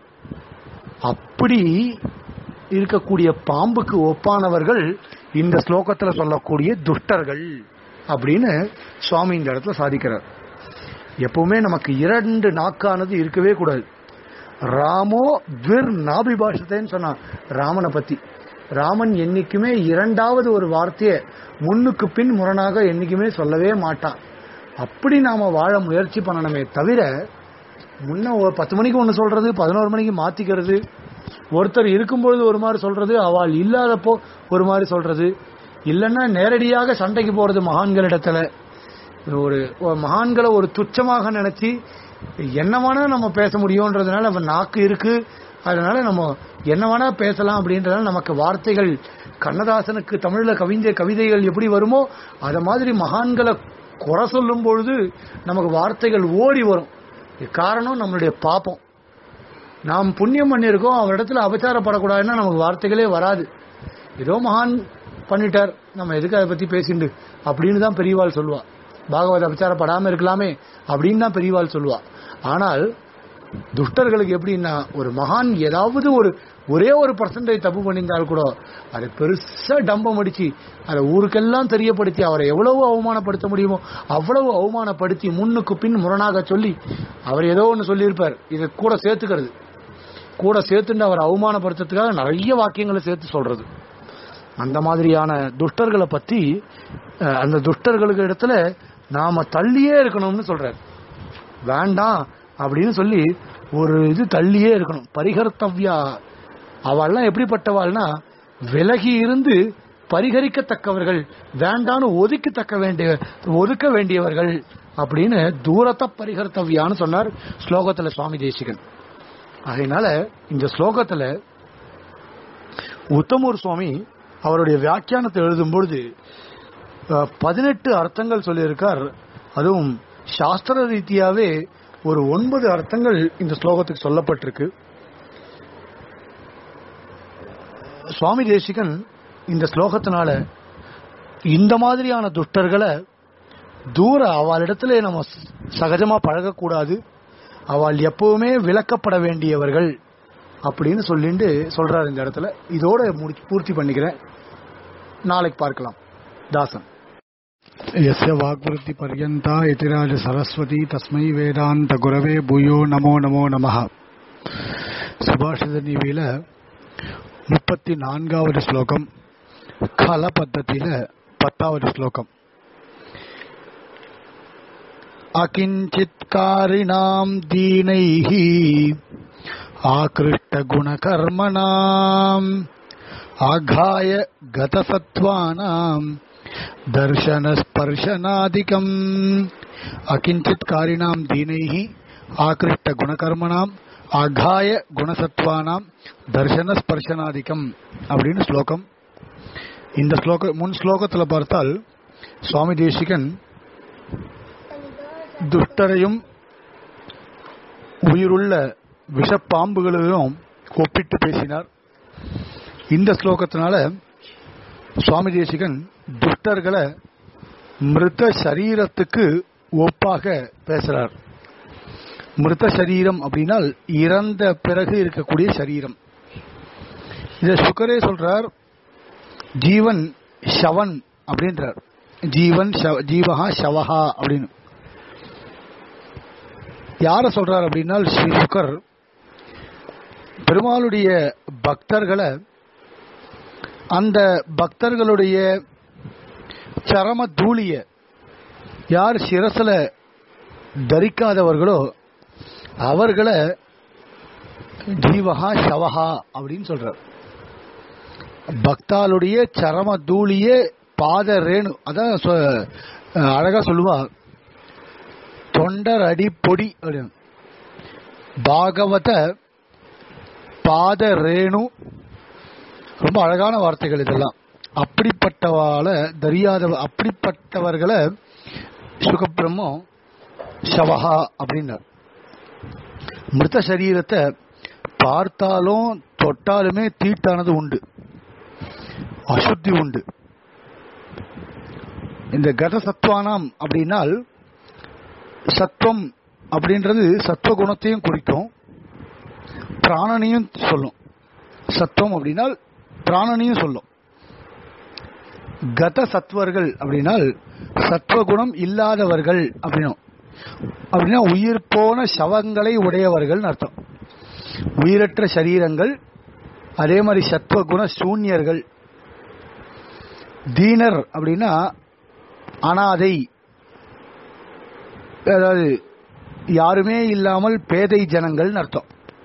அப்படி இருக்கக்கூடிய பாம்புக்கு ஒப்பானவர்கள் இந்த ஸ்லோகத்துல சொல்லக்கூடிய துஷ்டர்கள் அப்படின்னு சுவாமி இந்த இடத்துல சாதிக்கிறார் எப்பவுமே நமக்கு இரண்டு நாக்கானது இருக்கவே கூடாது ராமோ துர் நாபிபாஷத்தைன்னு சொன்னான் ராமனை பத்தி ராமன் என்னைக்குமே இரண்டாவது ஒரு வார்த்தையை முன்னுக்கு பின் முரணாக என்னைக்குமே சொல்லவே மாட்டான் அப்படி நாம வாழ முயற்சி பண்ணணுமே தவிர முன்ன ஒரு பத்து மணிக்கு ஒன்று சொல்றது பதினோரு மணிக்கு மாத்திக்கிறது ஒருத்தர் இருக்கும்பொழுது ஒரு மாதிரி சொல்றது அவள் இல்லாதப்போ ஒரு மாதிரி சொல்றது இல்லைன்னா நேரடியாக சண்டைக்கு போறது மகான்களிடத்துல ஒரு ஒரு மகான்களை ஒரு துச்சமாக நினைச்சு என்ன வேணா நம்ம பேச முடியும்ன்றதுனால அவன் நாக்கு இருக்கு அதனால நம்ம என்ன வேணா பேசலாம் அப்படின்றதுனால நமக்கு வார்த்தைகள் கண்ணதாசனுக்கு தமிழ்ல கவிஞ கவிதைகள் எப்படி வருமோ அத மாதிரி மகான்களை குறை சொல்லும் பொழுது நமக்கு வார்த்தைகள் ஓடி வரும் காரணம் நம்மளுடைய பாப்பம் நாம் புண்ணியம் பண்ணியிருக்கோம் அவரிடத்துல அபச்சாரப்படக்கூடாதுன்னா நமக்கு வார்த்தைகளே வராது ஏதோ மகான் பண்ணிட்டார் நம்ம எதுக்கு அதை பத்தி பேசிண்டு அப்படின்னு தான் பெரியவாள் சொல்லுவா பாகவத அபச்சாரப்படாம இருக்கலாமே அப்படின்னு தான் பெரியவாள் சொல்லுவா ஆனால் துஷ்டர்களுக்கு எப்படின்னா ஒரு மகான் ஏதாவது ஒரு ஒரே ஒரு பர்சன்டேஜ் தப்பு பண்ணியிருந்தால் கூட அதை பெருசா டம்பம் அடிச்சு அதை ஊருக்கெல்லாம் தெரியப்படுத்தி அவரை எவ்வளவு அவமானப்படுத்த முடியுமோ அவ்வளவு அவமானப்படுத்தி முன்னுக்கு பின் முரணாக சொல்லி அவர் ஏதோ ஒன்று சொல்லியிருப்பார் இதை கூட சேர்த்துக்கிறது கூட சேர்த்துட்டு அவரை அவமானப்படுத்துறதுக்காக நிறைய வாக்கியங்களை சேர்த்து சொல்றது அந்த மாதிரியான துஷ்டர்களை பத்தி அஹ், அந்த துஷ்டர்களுக்கு இடத்துல நாம தள்ளியே இருக்கணும்னு சொல்றார் வேண்டாம் அப்படின்னு சொல்லி ஒரு இது தள்ளியே இருக்கணும் பரிகர்த்தவ்யா அவள்லாம் எப்படிப்பட்டவாள்னா விலகி இருந்து பரிகரிக்கத்தக்கவர்கள் வேண்டான்னு ஒதுக்கத்தக்க வேண்டிய ஒதுக்க வேண்டியவர்கள் அப்படின்னு தூரத்தை பரிகர்த்தவியான்னு சொன்னார் ஸ்லோகத்துல சுவாமி தேசிகன் அதனால இந்த ஸ்லோகத்துல உத்தமூர் சுவாமி அவருடைய வியாக்கியானத்தை எழுதும் பொழுது பதினெட்டு அர்த்தங்கள் சொல்லியிருக்கார் அதுவும் சாஸ்திர ரீதியாவே ஒரு ஒன்பது அர்த்தங்கள் இந்த ஸ்லோகத்துக்கு சொல்லப்பட்டிருக்கு சுவாமி தேசிகன் இந்த ஸ்லோகத்தினால இந்த மாதிரியான துஷ்டர்களை தூர அவளிடத்துல நம்ம சகஜமா பழகக்கூடாது அவள் எப்பவுமே விளக்கப்பட வேண்டியவர்கள் அப்படின்னு சொல்லிட்டு சொல்றாரு இந்த இடத்துல இதோட முடி- பூர்த்தி பண்ணிக்கிறேன் நாளைக்கு பார்க்கலாம் தாசன் यस्य वाग्वृत्ति पर्यन्ता यतिराज सरस्वती तस्मै வேதாந்த குரவே பூயோ நமோ நமோ நமः சுபாஷித நீவியில முப்பத்தி நான்காவது ஸ்லோகம் கல பத்தத்தில பத்தாவது ஸ்லோகம் அகிஞ்சித்காரிணாம் தீனைः ஆகிருஷ்டகுணகர்மணாம் ஆகாய கதசத்வானாம் दर्शनस्पर्शनादिकम् अकिञ्चित्कारिणाम् दीनैः ஆகிருஷ்டகுணகர்மனாம் ஆகாய குணசத்வானாம் தர்சன ஸ்பர்சனாதிக்கம் அப்படின்னு ஸ்லோகம் இந்த ஸ்லோக முன் ஸ்லோகத்துல பார்த்தால் சுவாமி தேசிகன் துஷ்டரையும் உயிருள்ள விஷப்பாம்புகளையும் ஒப்பிட்டு பேசினார் இந்த ஸ்லோகத்தினால சுவாமி தேசிகன் துஷ்டர்களை மிருத சரீரத்துக்கு ஒப்பாக பேசுறார் மிருத சரீரம் அப்படின்னால் இறந்த பிறகு இருக்கக்கூடிய சரீரம் இத சுக்கரே சொல்றார் ஜீவன் ஷவன் அப்படின்றார் ஜீவன் ஷவ- ஜீவஹா ஷவஹா அப்படின்னு யார சொல்றார் அப்படின்னால் ஸ்ரீ சுக்கர் பெருமாளுடைய பக்தர்களை அந்த பக்தர்களுடைய சரம தூளிய யார் சிரசுல தரிக்காதவர்களோ அவர்களை ஜீவஹா ஷவஹா அப்படின்னு சொல்றார் பக்தாளுடைய சரம தூளிய பாத ரேணு அதான் சொ- அழகா சொல்லுவா தொண்டர் அடி பொடி அப்படின்னு பாகவத பாத ரேணு ரொம்ப அழகான வார்த்தைகள் இதெல்லாம் அப்படிப்பட்டவாளை தெரியாத அப்படிப்பட்டவர்களை சுகபிரம்மம் ஷவஹா அப்படின்னார் மிருத சரீரத்தை பார்த்தாலும் தொட்டாலுமே தீட்டானது உண்டு அசுத்தி உண்டு இந்த கத சத்வானாம் அப்படின்னால் சத்துவம் அப்படின்றது சத்துவ குணத்தையும் குறிக்கும் பிராணனையும் சொல்லும் சத்துவம் அப்படின்னால் பிராணனையும் சொல்லும் கத சத்வர்கள் அப்படின்னால் சத்வகுணம் இல்லாதவர்கள் அப்படின்னும் அப்படின்னா உயிர் போன சவங்களை உடையவர்கள் அர்த்தம் உயிரற்ற சரீரங்கள் அதே மாதிரி சத்வகுண சூன்யர்கள் தீனர் அப்படின்னா அனாதை அதாவது யாருமே இல்லாமல் பேதை ஜனங்கள்னு அர்த்தம்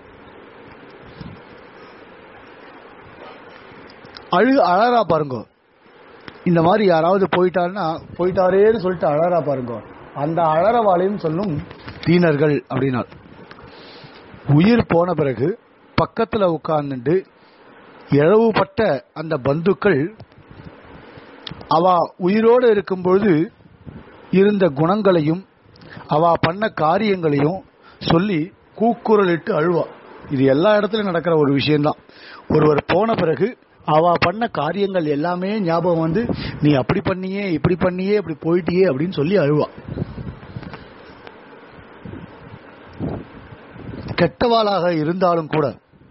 அழு அழறா பாருங்க இந்த மாதிரி யாராவது போயிட்டாருன்னா போயிட்டாரேன்னு சொல்லிட்டு அழறா பாருங்க அந்த அழறவாளையும் சொல்லும் தீனர்கள் அப்படின்னா உயிர் போன பிறகு பக்கத்துல உட்கார்ந்துட்டு இழவுபட்ட அந்த பந்துக்கள் அவ உயிரோடு இருக்கும் பொழுது இருந்த குணங்களையும் அவ பண்ண காரியங்களையும் சொல்லி கூக்குரலிட்டு அழுவா இது எல்லா இடத்துலயும் நடக்கிற ஒரு விஷயம்தான் ஒருவர் போன பிறகு அவ பண்ண காரியங்கள் எல்லாமே ஞாபகம் வந்து நீ அப்படி பண்ணியே இப்படி பண்ணியே இப்படி போயிட்டியே அப்படின்னு சொல்லி அழுவா கெட்டவாளாக இருந்தாலும் கூட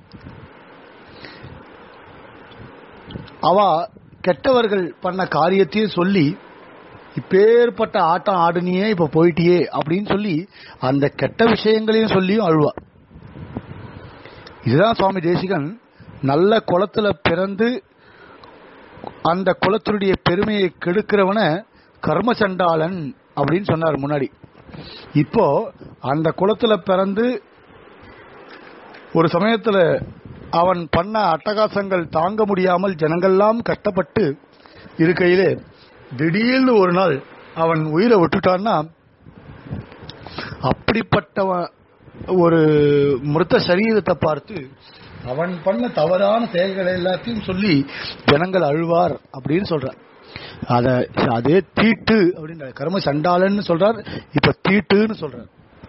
அவ கெட்டவர்கள் பண்ண காரியத்தையும் சொல்லி இப்பேற்பட்ட ஆட்டம் ஆடுனியே இப்ப போயிட்டியே அப்படின்னு சொல்லி அந்த கெட்ட விஷயங்களையும் சொல்லியும் அழுவா இதுதான் சுவாமி தேசிகன் நல்ல குளத்துல பிறந்து அந்த குலத்தினுடைய பெருமையை கெடுக்கிறவன கர்மசண்டாளன் அப்படின்னு சொன்னார் முன்னாடி இப்போ அந்த குளத்துல பிறந்து ஒரு சமயத்துல அவன் பண்ண அட்டகாசங்கள் தாங்க முடியாமல் ஜனங்கள்லாம் கஷ்டப்பட்டு இருக்கையிலே திடீர்னு ஒரு நாள் அவன் உயிரை விட்டுட்டான்னா அப்படிப்பட்டவன் ஒரு மிருத்த சரீரத்தை பார்த்து அவன் பண்ண தவறான செயல்களை எல்லாத்தையும் சொல்லி ஜனங்கள் அழுவார் அப்படின்னு சொல்றார் அத அதே தீட்டு அப்படின்ற கர்ம சண்டாளன்னு சொல்றார் இப்ப தீட்டுன்னு சொல்றார்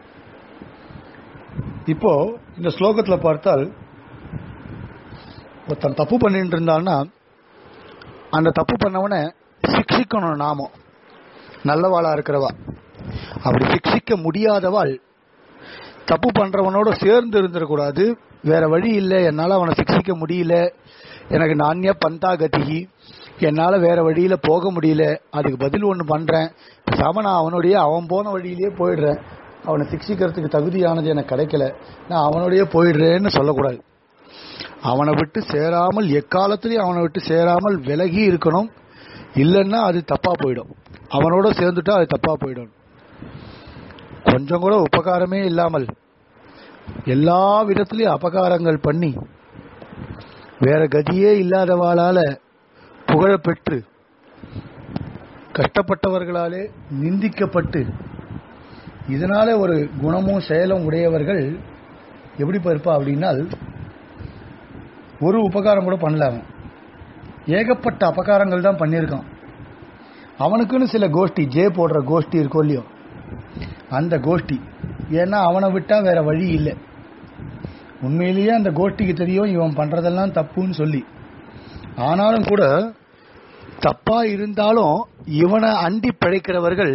இப்போ இந்த ஸ்லோகத்துல பார்த்தால் ஒருத்தன் தப்பு பண்ணிட்டு இருந்தான்னா அந்த தப்பு பண்ணவனை சிக்ஷிக்கணும் நாமம் நல்லவாளா இருக்கிறவா அப்படி சிக்ஷிக்க முடியாதவாள் தப்பு பண்றவனோட சேர்ந்து இருந்துடக்கூடாது வேற வழி இல்லை என்னால அவனை சிக்ஷிக்க முடியல எனக்கு நானிய பந்தா கதிகி என்னால வேற வழியில போக முடியல அதுக்கு பதில் ஒண்ணு பண்றேன் பேசாம நான் அவனுடைய அவன் போன வழியிலேயே போயிடுறேன் அவனை சிக்ஷிக்கிறதுக்கு தகுதியானது எனக்கு கிடைக்கல நான் அவனுடைய போயிடுறேன்னு சொல்லக்கூடாது அவனை விட்டு சேராமல் எக்காலத்திலையும் அவனை விட்டு சேராமல் விலகி இருக்கணும் இல்லைன்னா அது தப்பா போயிடும் அவனோட சேர்ந்துட்டா அது தப்பா போயிடும் கொஞ்சம் கூட உபகாரமே இல்லாமல் எல்லா விதத்திலையும் அபகாரங்கள் பண்ணி வேற கதியே இல்லாதவாளால புகழ பெற்று கஷ்டப்பட்டவர்களாலே நிந்திக்கப்பட்டு இதனால ஒரு குணமும் செயலும் உடையவர்கள் எப்படி இருப்பா அப்படின்னால் ஒரு உபகாரம் கூட பண்ணல அவன் ஏகப்பட்ட அபகாரங்கள் தான் பண்ணியிருக்கான் அவனுக்குன்னு சில கோஷ்டி ஜே போடுற கோஷ்டி இருக்கோ இல்லையோ அந்த கோஷ்டி ஏன்னா அவனை விட்டா வேற வழி இல்லை உண்மையிலேயே அந்த கோஷ்டிக்கு தெரியும் இவன் பண்றதெல்லாம் தப்புன்னு சொல்லி ஆனாலும் கூட தப்பா இருந்தாலும் இவனை அண்டி பிழைக்கிறவர்கள்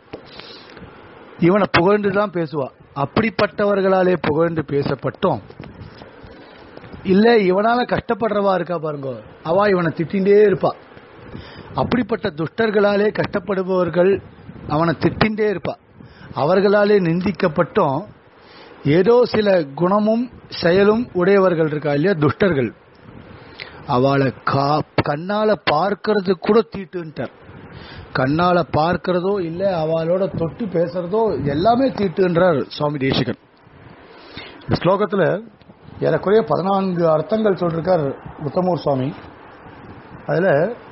இவனை புகழ்ந்து தான் பேசுவா அப்படிப்பட்டவர்களாலே புகழ்ந்து பேசப்பட்டோம் இல்ல இவனால கஷ்டப்படுறவா இருக்கா பாருங்க அவ இவனை திட்டின்றே இருப்பா அப்படிப்பட்ட துஷ்டர்களாலே கஷ்டப்படுபவர்கள் அவனை திட்டின்றே இருப்பா அவர்களாலே நிந்திக்கப்பட்டும் ஏதோ சில குணமும் செயலும் உடையவர்கள் இருக்கா இல்லையா துஷ்டர்கள் அவளை கா கண்ணால பார்க்கறது கூட தீட்டுன்ட்டார் கண்ணால பார்க்கிறதோ இல்ல அவளோட தொட்டு பேசுறதோ எல்லாமே தீட்டுன்றார் சுவாமி தேசிகன் இந்த ஸ்லோகத்துல ஏறக்குறைய பதினான்கு அர்த்தங்கள் சொல்லிருக்கார் உத்தமூர் சுவாமி அதுல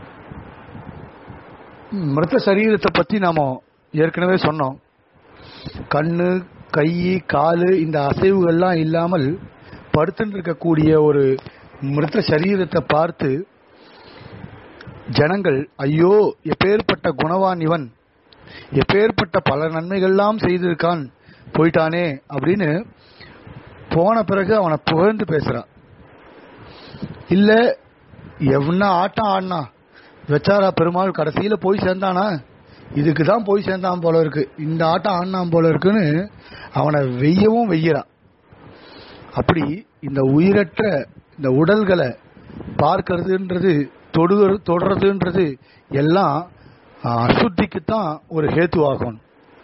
மிருத்த சரீரத்தை பத்தி நாம ஏற்கனவே சொன்னோம் கண்ணு கை காலு இந்த அசைவுகள்லாம் இல்லாமல் படுத்துட்டு இருக்கக்கூடிய ஒரு மிருத்த சரீரத்தை பார்த்து ஜனங்கள் ஐயோ எப்பேற்பட்ட குணவான் இவன் எப்பேற்பட்ட பல நன்மைகள்லாம் செய்திருக்கான் போயிட்டானே அப்படின்னு போன பிறகு அவனை புகழ்ந்து பேசுறான் இல்ல எவனா ஆட்டம் ஆடினா வச்சாரா பெருமாள் கடைசியில போய் சேர்ந்தானா இதுக்கு தான் போய் சேர்ந்தான் போல இருக்கு இந்த ஆட்டம் ஆடினான் போல இருக்குன்னு அவனை வெய்யவும் வெய்யறான் அப்படி இந்த உயிரற்ற இந்த உடல்களை பார்க்கறதுன்றது தொடுகிறது தொடர்றதுன்றது எல்லாம் அசுத்திக்கு தான் ஒரு ஹேத்துவாகும்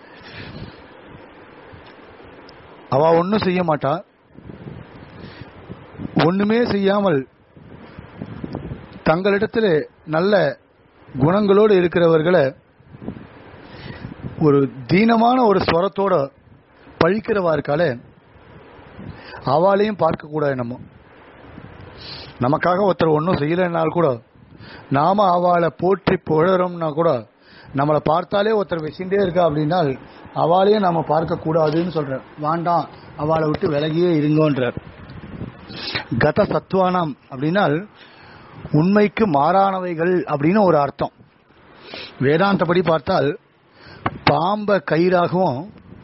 அவ ஒன்னும் செய்ய மாட்டா ஒண்ணுமே செய்யாமல் தங்களிடத்தில் நல்ல குணங்களோடு இருக்கிறவர்களை ஒரு தீனமான ஒரு ஸ்வரத்தோட பழிக்கிறவா இருக்காளே அவளையும் பார்க்க கூடாது நம்ம நமக்காக ஒருத்தர் ஒன்றும் செய்யலைன்னால் கூட நாம அவளை போற்றி புகழறோம்னா கூட நம்மளை பார்த்தாலே ஒருத்தர் வச்சுட்டே இருக்கா அப்படின்னால் அவளையும் நாம பார்க்க கூடாதுன்னு சொல்றார் வாண்டாம் அவளை விட்டு விலகியே இருங்கன்றார் கத சத்துவானம் அப்படின்னால் உண்மைக்கு மாறானவைகள் அப்படின்னு ஒரு அர்த்தம் வேதாந்தப்படி பார்த்தால் பாம்ப கயிறாகவும்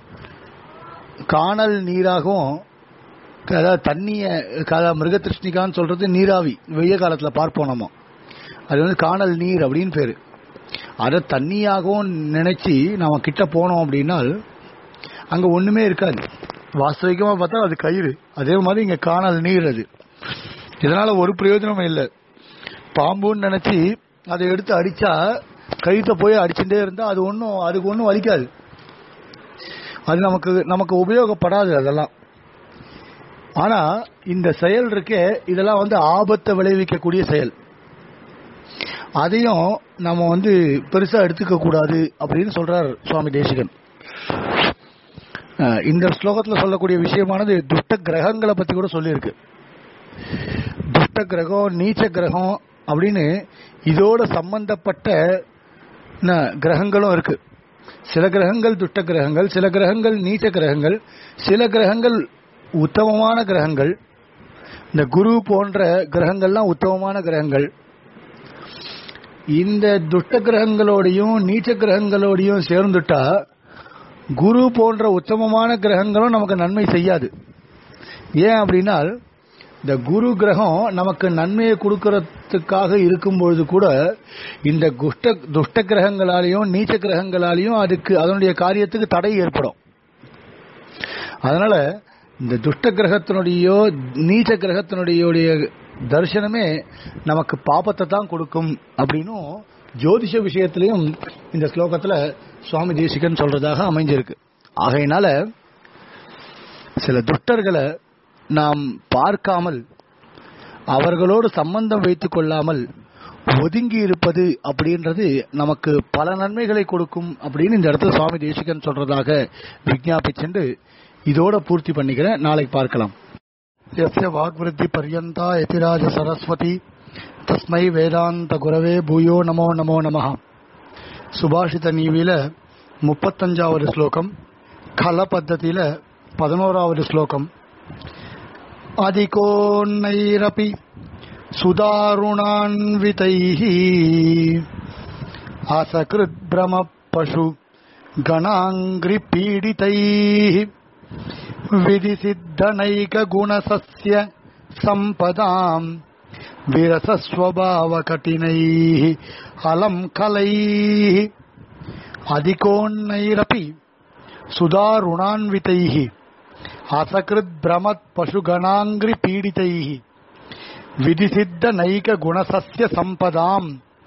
காணல் நீராகவும் அதாவது தண்ணிய மிருக திருஷ்ணிகான்னு சொல்றது நீராவி வெய்ய காலத்துல பார்ப்போம் நம்ம அது வந்து காணல் நீர் அப்படின்னு பேரு அதை தண்ணியாகவும் நினைச்சு நாம கிட்ட போனோம் அப்படின்னால் அங்க ஒண்ணுமே இருக்காது வாஸ்தவிகமா பார்த்தா அது கயிறு அதே மாதிரி இங்க காணல் நீர் அது இதனால ஒரு பிரயோஜனமும் இல்லை பாம்புன்னு நினைச்சு அதை எடுத்து அடிச்சா கழுத்தை போய் அடிச்சுட்டே இருந்தா அது ஒன்றும் அதுக்கு ஒன்றும் வலிக்காது அது நமக்கு நமக்கு உபயோகப்படாது அதெல்லாம் ஆனா இந்த செயல் இருக்கே இதெல்லாம் வந்து ஆபத்தை விளைவிக்கக்கூடிய செயல் அதையும் நம்ம வந்து பெருசா எடுத்துக்க கூடாது அப்படின்னு சொல்றார் சுவாமி தேசிகன் இந்த ஸ்லோகத்துல சொல்லக்கூடிய விஷயமானது துஷ்ட கிரகங்களை பத்தி கூட சொல்லியிருக்கு துஷ்ட கிரகம் நீச்ச கிரகம் அப்படின்னு இதோட சம்பந்தப்பட்ட என்ன, கிரகங்களும் இருக்கு சில கிரகங்கள் துஷ்ட கிரகங்கள் சில கிரகங்கள் நீச்ச கிரகங்கள் சில கிரகங்கள் உத்தமமான கிரகங்கள் இந்த குரு போன்ற கிரகங்கள்லாம் உத்தமமான கிரகங்கள் இந்த துஷ்ட கிரகங்களோடையும் நீச்ச கிரகங்களோடையும் சேர்ந்துட்டா குரு போன்ற உத்தமமான கிரகங்களும் நமக்கு நன்மை செய்யாது ஏன் அப்படின்னா இந்த குரு கிரகம் நமக்கு நன்மையை கொடுக்கறதுக்காக இருக்கும்பொழுது கூட இந்த குஷ்ட துஷ்ட கிரகங்களாலையும் நீச்ச கிரகங்களாலையும் அதுக்கு அதனுடைய காரியத்துக்கு தடை ஏற்படும் அதனால இந்த துஷ்ட கிரகத்தினுடையோ நீச்ச கிரகத்தினுடைய தரிசனமே நமக்கு பாபத்தை தான் கொடுக்கும் அப்படின்னும் ஜோதிஷ விஷயத்திலையும் இந்த ஸ்லோகத்துல சுவாமி தேசிகன் சொல்றதாக அமைஞ்சிருக்கு ஆகையினால சில துஷ்டர்களை நாம் பார்க்காமல் அவர்களோடு சம்பந்தம் வைத்துக் கொள்ளாமல் ஒதுங்கி இருப்பது அப்படின்றது நமக்கு பல நன்மைகளை கொடுக்கும் அப்படின்னு இந்த இடத்துல சுவாமி தேசிகன் சொல்றதாக விஜாபிச்சுண்டு இதோட பூர்த்தி பண்ணிக்கிறேன் நாளைக்கு பார்க்கலாம் यस्य वाग्वृद्धि पर्यन्ता यतिराज सरस्वती தஸ்மை வேதாந்த குரவே பூயோ நமோ நமோ நமஹ சுபாஷித நீவில முப்பத்தஞ்சாவது ஸ்லோகம் கல பத்ததியில பதினோராவது ஸ்லோகம் அதிகோன்னைரபி சுதாருணான்விதைः असकृत् भ्रम पशु गणाङ्घ्रिपीडितैः विधिसिद्धनैकगुणसस्य सम्पदाम् विरसस्वभावकठिनैः अलम् कलैः अधिकोन्नैरपि सुधारुणान्वितैः असकृद्भ्रमत् पशुगणाङ्घ्रिपीडितैः विधिसिद्धनैकगुणसस्य सम्पदाम्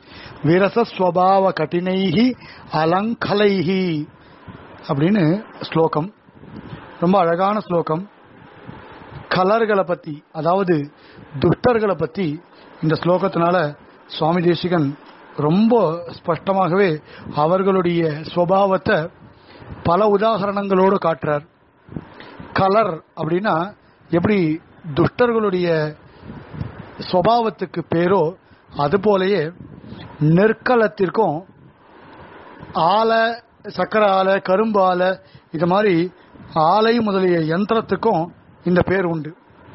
விரசஸ்வபாவ அலங்கலைஹி அப்படின்னு ஸ்லோகம் ரொம்ப அழகான ஸ்லோகம் கலர்களை பத்தி அதாவது துஷ்டர்களை பத்தி இந்த ஸ்லோகத்தினால சுவாமி தேசிகன் ரொம்ப ஸ்பஷ்டமாகவே அவர்களுடைய சுவாவத்தை பல உதாகரணங்களோடு காட்டுறார் கலர் அப்படின்னா எப்படி துஷ்டர்களுடைய சுவாவத்துக்கு பேரோ அதுபோலயே நெற்களத்திற்கும் ஆலை சக்கரை ஆலை கரும்பு ஆலை இது மாதிரி ஆலை முதலிய யந்திரத்துக்கும் இந்த பேர் உண்டு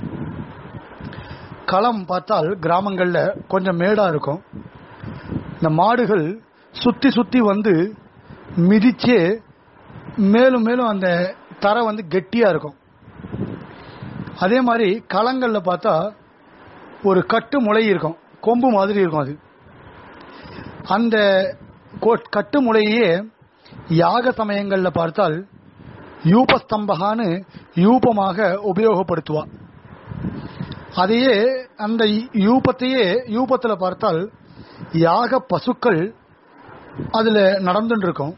களம் பார்த்தால் கிராமங்கள்ல கொஞ்சம் மேடா இருக்கும் இந்த மாடுகள் சுத்தி சுத்தி வந்து மிதிச்சு மேலும் மேலும் அந்த தரை வந்து கெட்டியா இருக்கும் அதே மாதிரி களங்கள்ல பார்த்தா ஒரு கட்டு முளை இருக்கும் கொம்பு மாதிரி இருக்கும் அது அந்த கோ- கட்டு முளையே யாக சமயங்கள்ல பார்த்தால் யூபஸ்தம்பகான்னு யூபமாக உபயோகப்படுத்துவா அதையே அந்த யூபத்தையே யூபத்துல பார்த்தால் யாக பசுக்கள் அதுல நடந்துட்டு இருக்கும்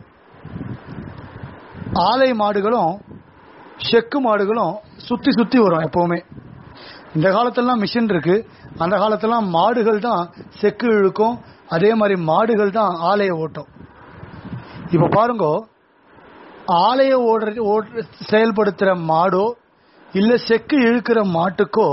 ஆலை மாடுகளும் செக்கு மாடுகளும் சுத்தி சுத்தி வரும் எப்பவுமே இந்த காலத்தெல்லாம் மிஷின் இருக்கு அந்த காலத்தெல்லாம் மாடுகள் தான் செக்கு இழுக்கும் அதே மாதிரி மாடுகள் தான் ஆலையை ஓட்டும் இப்ப பாருங்க ஆலையை ஓடுற ஓடுற செயல்படுத்துற மாடோ இல்ல செக்கு இழுக்கிற மாட்டுக்கோ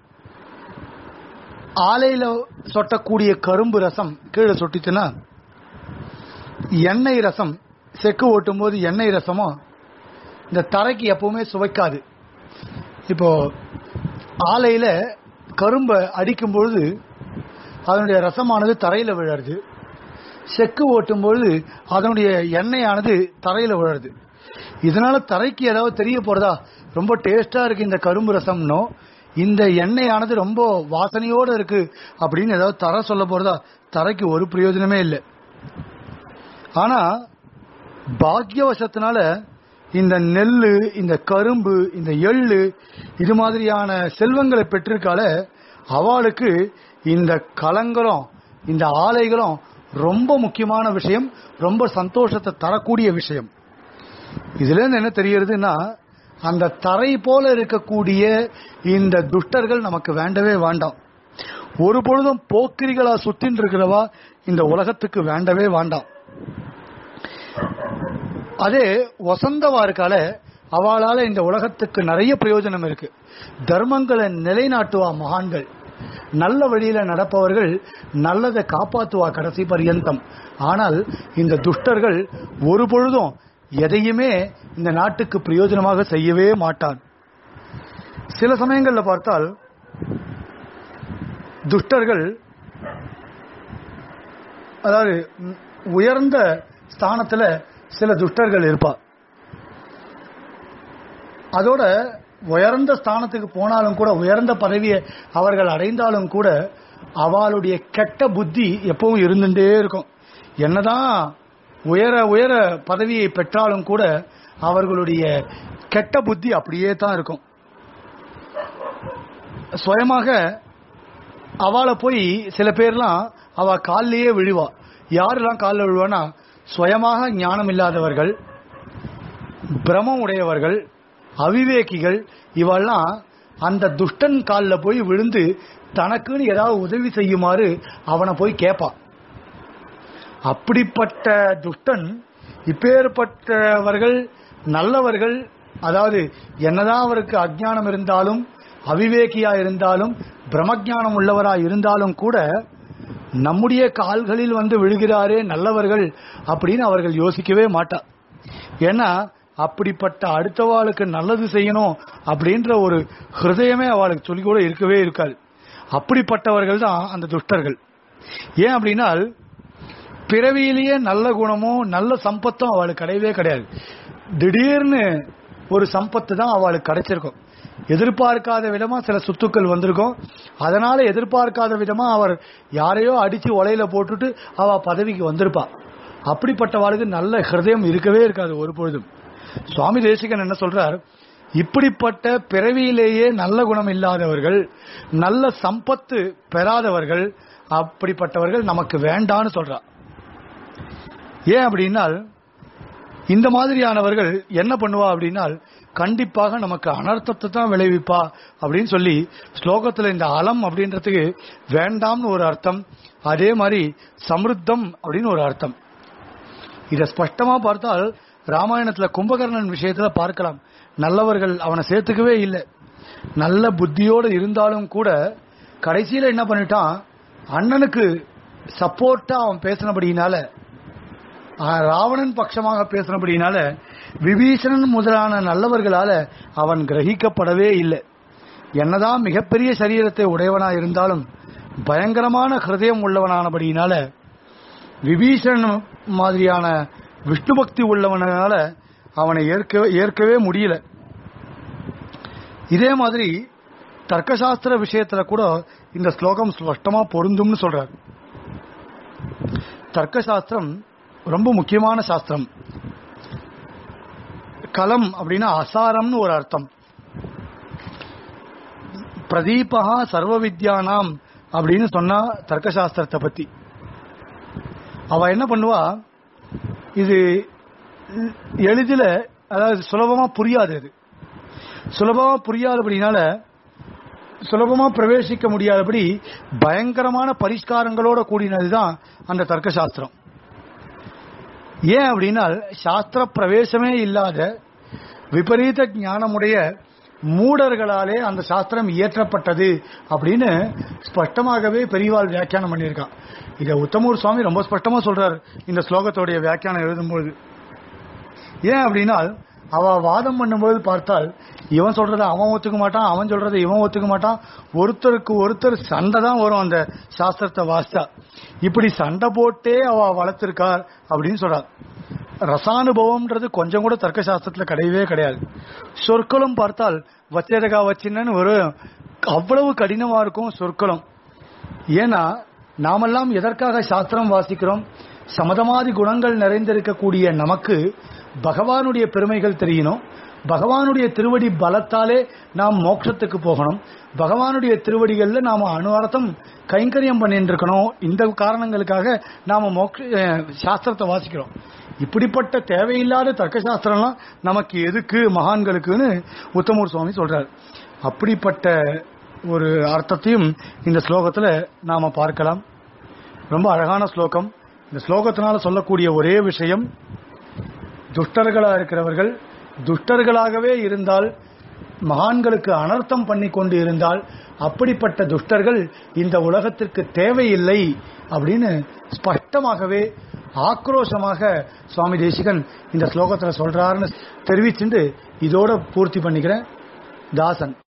ஆலையில சொட்டக்கூடிய கரும்பு ரசம் கீழே சொட்டிச்சுன்னா எண்ணெய் ரசம் செக்கு ஓட்டும் போது எண்ணெய் ரசமோ இந்த தரைக்கு எப்பவுமே சுவைக்காது இப்போ ஆலையில கரும்பை அடிக்கும் பொழுது அதனுடைய ரசமானது தரையில விழருது செக்கு ஓட்டும் பொழுது அதனுடைய எண்ணெயானது தரையில விழருது இதனால தரைக்கு ஏதாவது தெரிய போறதா ரொம்ப டேஸ்டா இருக்கு இந்த கரும்பு ரசம்னோ இந்த எண்ணெயானது ரொம்ப வாசனையோட இருக்கு அப்படின்னு ஏதாவது தர சொல்ல போறதா தரைக்கு ஒரு பிரயோஜனமே இல்லை ஆனா பாக்கியவசத்தினால இந்த நெல்லு இந்த கரும்பு இந்த எள்ளு இது மாதிரியான செல்வங்களை பெற்றிருக்கால அவளுக்கு இந்த களங்களும் இந்த ஆலைகளும் ரொம்ப முக்கியமான விஷயம் ரொம்ப சந்தோஷத்தை தரக்கூடிய விஷயம் இதுல இருந்து என்ன தெரியறதுன்னா அந்த தரை போல இருக்கக்கூடிய இந்த துஷ்டர்கள் நமக்கு வேண்டவே வேண்டாம் ஒரு பொழுதும் போக்கிரிகளா சுத்தின் இருக்கிறவா இந்த உலகத்துக்கு வேண்டவே வேண்டாம் அதே வசந்தவா இருக்கால அவளால இந்த உலகத்துக்கு நிறைய பிரயோஜனம் இருக்கு தர்மங்களை நிலைநாட்டுவா மகான்கள் நல்ல வழியில நடப்பவர்கள் நல்லதை காப்பாத்துவா கடைசி பரியந்தம் ஆனால் இந்த துஷ்டர்கள் ஒரு பொழுதும் எதையுமே இந்த நாட்டுக்கு பிரயோஜனமாக செய்யவே மாட்டான் சில சமயங்கள்ல பார்த்தால் துஷ்டர்கள் அதாவது ம், உயர்ந்த ஸ்தானத்துல சில துஷ்டர்கள் இருப்பா அதோட உயர்ந்த ஸ்தானத்துக்கு போனாலும் கூட உயர்ந்த பதவியை அவர்கள் அடைந்தாலும் கூட அவளுடைய கெட்ட புத்தி எப்பவும் இருந்துட்டே இருக்கும் என்னதான் உயர உயர பதவியை பெற்றாலும் கூட அவர்களுடைய கெட்ட புத்தி அப்படியே தான் இருக்கும் சுயமாக அவளை போய் சில பேர்லாம் அவ காலிலேயே விழுவா யாரெல்லாம் காலில் விழுவானா சுயமாக ஞானம் இல்லாதவர்கள் பிரமம் உடையவர்கள் அவிவேகிகள் இவெல்லாம் அந்த துஷ்டன் காலில் போய் விழுந்து தனக்குன்னு ஏதாவது உதவி செய்யுமாறு அவனை போய் கேட்பான் அப்படிப்பட்ட துஷ்டன் இப்பேற்பட்டவர்கள் நல்லவர்கள் அதாவது என்னதான் அவருக்கு அஜ்ஞானம் இருந்தாலும் அவிவேகியா இருந்தாலும் பிரம்மஜானம் உள்ளவரா இருந்தாலும் கூட நம்முடைய கால்களில் வந்து விழுகிறாரே நல்லவர்கள் அப்படின்னு அவர்கள் யோசிக்கவே மாட்டார் ஏன்னா அப்படிப்பட்ட அடுத்தவாளுக்கு நல்லது செய்யணும் அப்படின்ற ஒரு ஹிருதயமே அவளுக்கு சொல்லி கூட இருக்கவே இருக்காது அப்படிப்பட்டவர்கள் தான் அந்த துஷ்டர்கள் ஏன் அப்படின்னால் பிறவியிலேயே நல்ல குணமும் நல்ல சம்பத்தும் அவளுக்கு கிடையவே கிடையாது திடீர்னு ஒரு சம்பத்து தான் அவளுக்கு கிடைச்சிருக்கும் எதிர்பார்க்காத விதமா சில சொத்துக்கள் வந்திருக்கும் அதனால எதிர்பார்க்காத விதமா அவர் யாரையோ அடிச்சு உலையில போட்டுட்டு அவ பதவிக்கு வந்திருப்பா அப்படிப்பட்டவாளுக்கு நல்ல ஹிருதயம் இருக்கவே இருக்காது ஒரு பொழுதும் சுவாமி தேசிகன் என்ன சொல்றார் இப்படிப்பட்ட பிறவியிலேயே நல்ல குணம் இல்லாதவர்கள் நல்ல சம்பத்து பெறாதவர்கள் அப்படிப்பட்டவர்கள் நமக்கு வேண்டான்னு சொல்றார் ஏன் அப்படின்னால் இந்த மாதிரியானவர்கள் என்ன பண்ணுவா அப்படின்னால் கண்டிப்பாக நமக்கு அனர்த்தத்தை தான் விளைவிப்பா அப்படின்னு சொல்லி ஸ்லோகத்துல இந்த அலம் அப்படின்றதுக்கு வேண்டாம்னு ஒரு அர்த்தம் அதே மாதிரி சமிருத்தம் அப்படின்னு ஒரு அர்த்தம் இத ஸ்பஷ்டமா பார்த்தால் ராமாயணத்துல கும்பகர்ணன் விஷயத்துல பார்க்கலாம் நல்லவர்கள் அவனை சேர்த்துக்கவே இல்லை நல்ல புத்தியோடு இருந்தாலும் கூட கடைசியில என்ன பண்ணிட்டான் அண்ணனுக்கு சப்போர்ட்டா அவன் பேசினபடியினால ஆஹ், ராவணன் பட்சமாக பேசினபடியினால விபீஷணன் முதலான நல்லவர்களால அவன் கிரகிக்கப்படவே இல்லை என்னதான் மிகப்பெரிய சரீரத்தை உடையவனா இருந்தாலும் பயங்கரமான ஹிருதயம் உள்ளவனானபடியினால விபீஷணன் மாதிரியான விஷ்ணு பக்தி உள்ளவனால அவனை ஏற்கவே ஏற்கவே முடியல இதே மாதிரி தர்க்கசாஸ்திர விஷயத்துல கூட இந்த ஸ்லோகம் ஸ்பஷ்டமா பொருந்தும்னு சொல்றார் தர்க்கசாஸ்திரம் ரொம்ப முக்கியமான சாஸ்திரம் கலம் அப்படின்னா அசாரம்னு ஒரு அர்த்தம் பிரதீபகா சர்வ வித்யானாம் அப்படின்னு சொன்னா தர்க்கசாஸ்திரத்தை பத்தி அவ என்ன பண்ணுவா இது எளிதில அதாவது சுலபமா புரியாது அது சுலபமா புரியாதபடினால சுலபமா பிரவேசிக்க முடியாதபடி பயங்கரமான பரிஷ்காரங்களோட கூடினதுதான் அந்த தர்க்க சாஸ்திரம் ஏன் அப்படின்னா சாஸ்திர பிரவேசமே இல்லாத விபரீத ஞானமுடைய மூடர்களாலே அந்த சாஸ்திரம் இயற்றப்பட்டது அப்படின்னு ஸ்பஷ்டமாகவே பெரியவாள் வியாக்கியானம் பண்ணியிருக்கான் இத உத்தமூர் சுவாமி ரொம்ப ஸ்பஷ்டமா சொல்றார் இந்த ஸ்லோகத்தோடைய வியாக்கியானம் எழுதும்போது ஏன் அப்படின்னா அவ வாதம் பண்ணும்போது பார்த்தால் இவன் சொல்றத அவன் ஒத்துக்க மாட்டான் அவன் சொல்றதை இவன் ஒத்துக்க மாட்டான் ஒருத்தருக்கு ஒருத்தர் சண்டை தான் வரும் அந்த சாஸ்திரத்தை வாசித்தா இப்படி சண்டை போட்டே அவ வளர்த்திருக்கார் அப்படின்னு சொல்றார் ரசானுபவம்ன்றது கொஞ்சம் கூட தர்க்க சாஸ்திரத்துல கிடையவே கிடையாது சொற்களும் பார்த்தால் வச்சேதகா வச்சின்னு ஒரு அவ்வளவு கடினமா இருக்கும் சொற்களும் ஏன்னா நாமெல்லாம் எதற்காக சாஸ்திரம் வாசிக்கிறோம் சமதமாதி குணங்கள் நிறைந்திருக்கக்கூடிய நமக்கு பகவானுடைய பெருமைகள் தெரியணும் பகவானுடைய திருவடி பலத்தாலே நாம் மோட்சத்துக்கு போகணும் பகவானுடைய திருவடிகள்ல நாம அனுவாரத்தம் கைங்கரியம் பண்ணிட்டு இருக்கணும் இந்த காரணங்களுக்காக நாம மோட்ச அஹ், சாஸ்திரத்தை வாசிக்கிறோம் இப்படிப்பட்ட தேவையில்லாத தர்க்க சாஸ்திரம்லாம் நமக்கு எதுக்கு மகான்களுக்குன்னு உத்தமூர் சுவாமி சொல்றார் அப்படிப்பட்ட ஒரு அர்த்தத்தையும் இந்த ஸ்லோகத்துல நாம பார்க்கலாம் ரொம்ப அழகான ஸ்லோகம் இந்த ஸ்லோகத்தினால சொல்லக்கூடிய ஒரே விஷயம் துஷ்டர்களா இருக்கிறவர்கள் துஷ்டர்களாகவே இருந்தால் மகான்களுக்கு அனர்த்தம் பண்ணி கொண்டு இருந்தால் அப்படிப்பட்ட துஷ்டர்கள் இந்த உலகத்திற்கு தேவையில்லை அப்படின்னு ஸ்பஷ்டமாகவே ஆக்ரோஷமாக சுவாமி தேசிகன் இந்த ஸ்லோகத்துல சொல்றாருன்னு தெரிவிச்சுட்டு இதோட பூர்த்தி பண்ணிக்கிறேன் தாசன்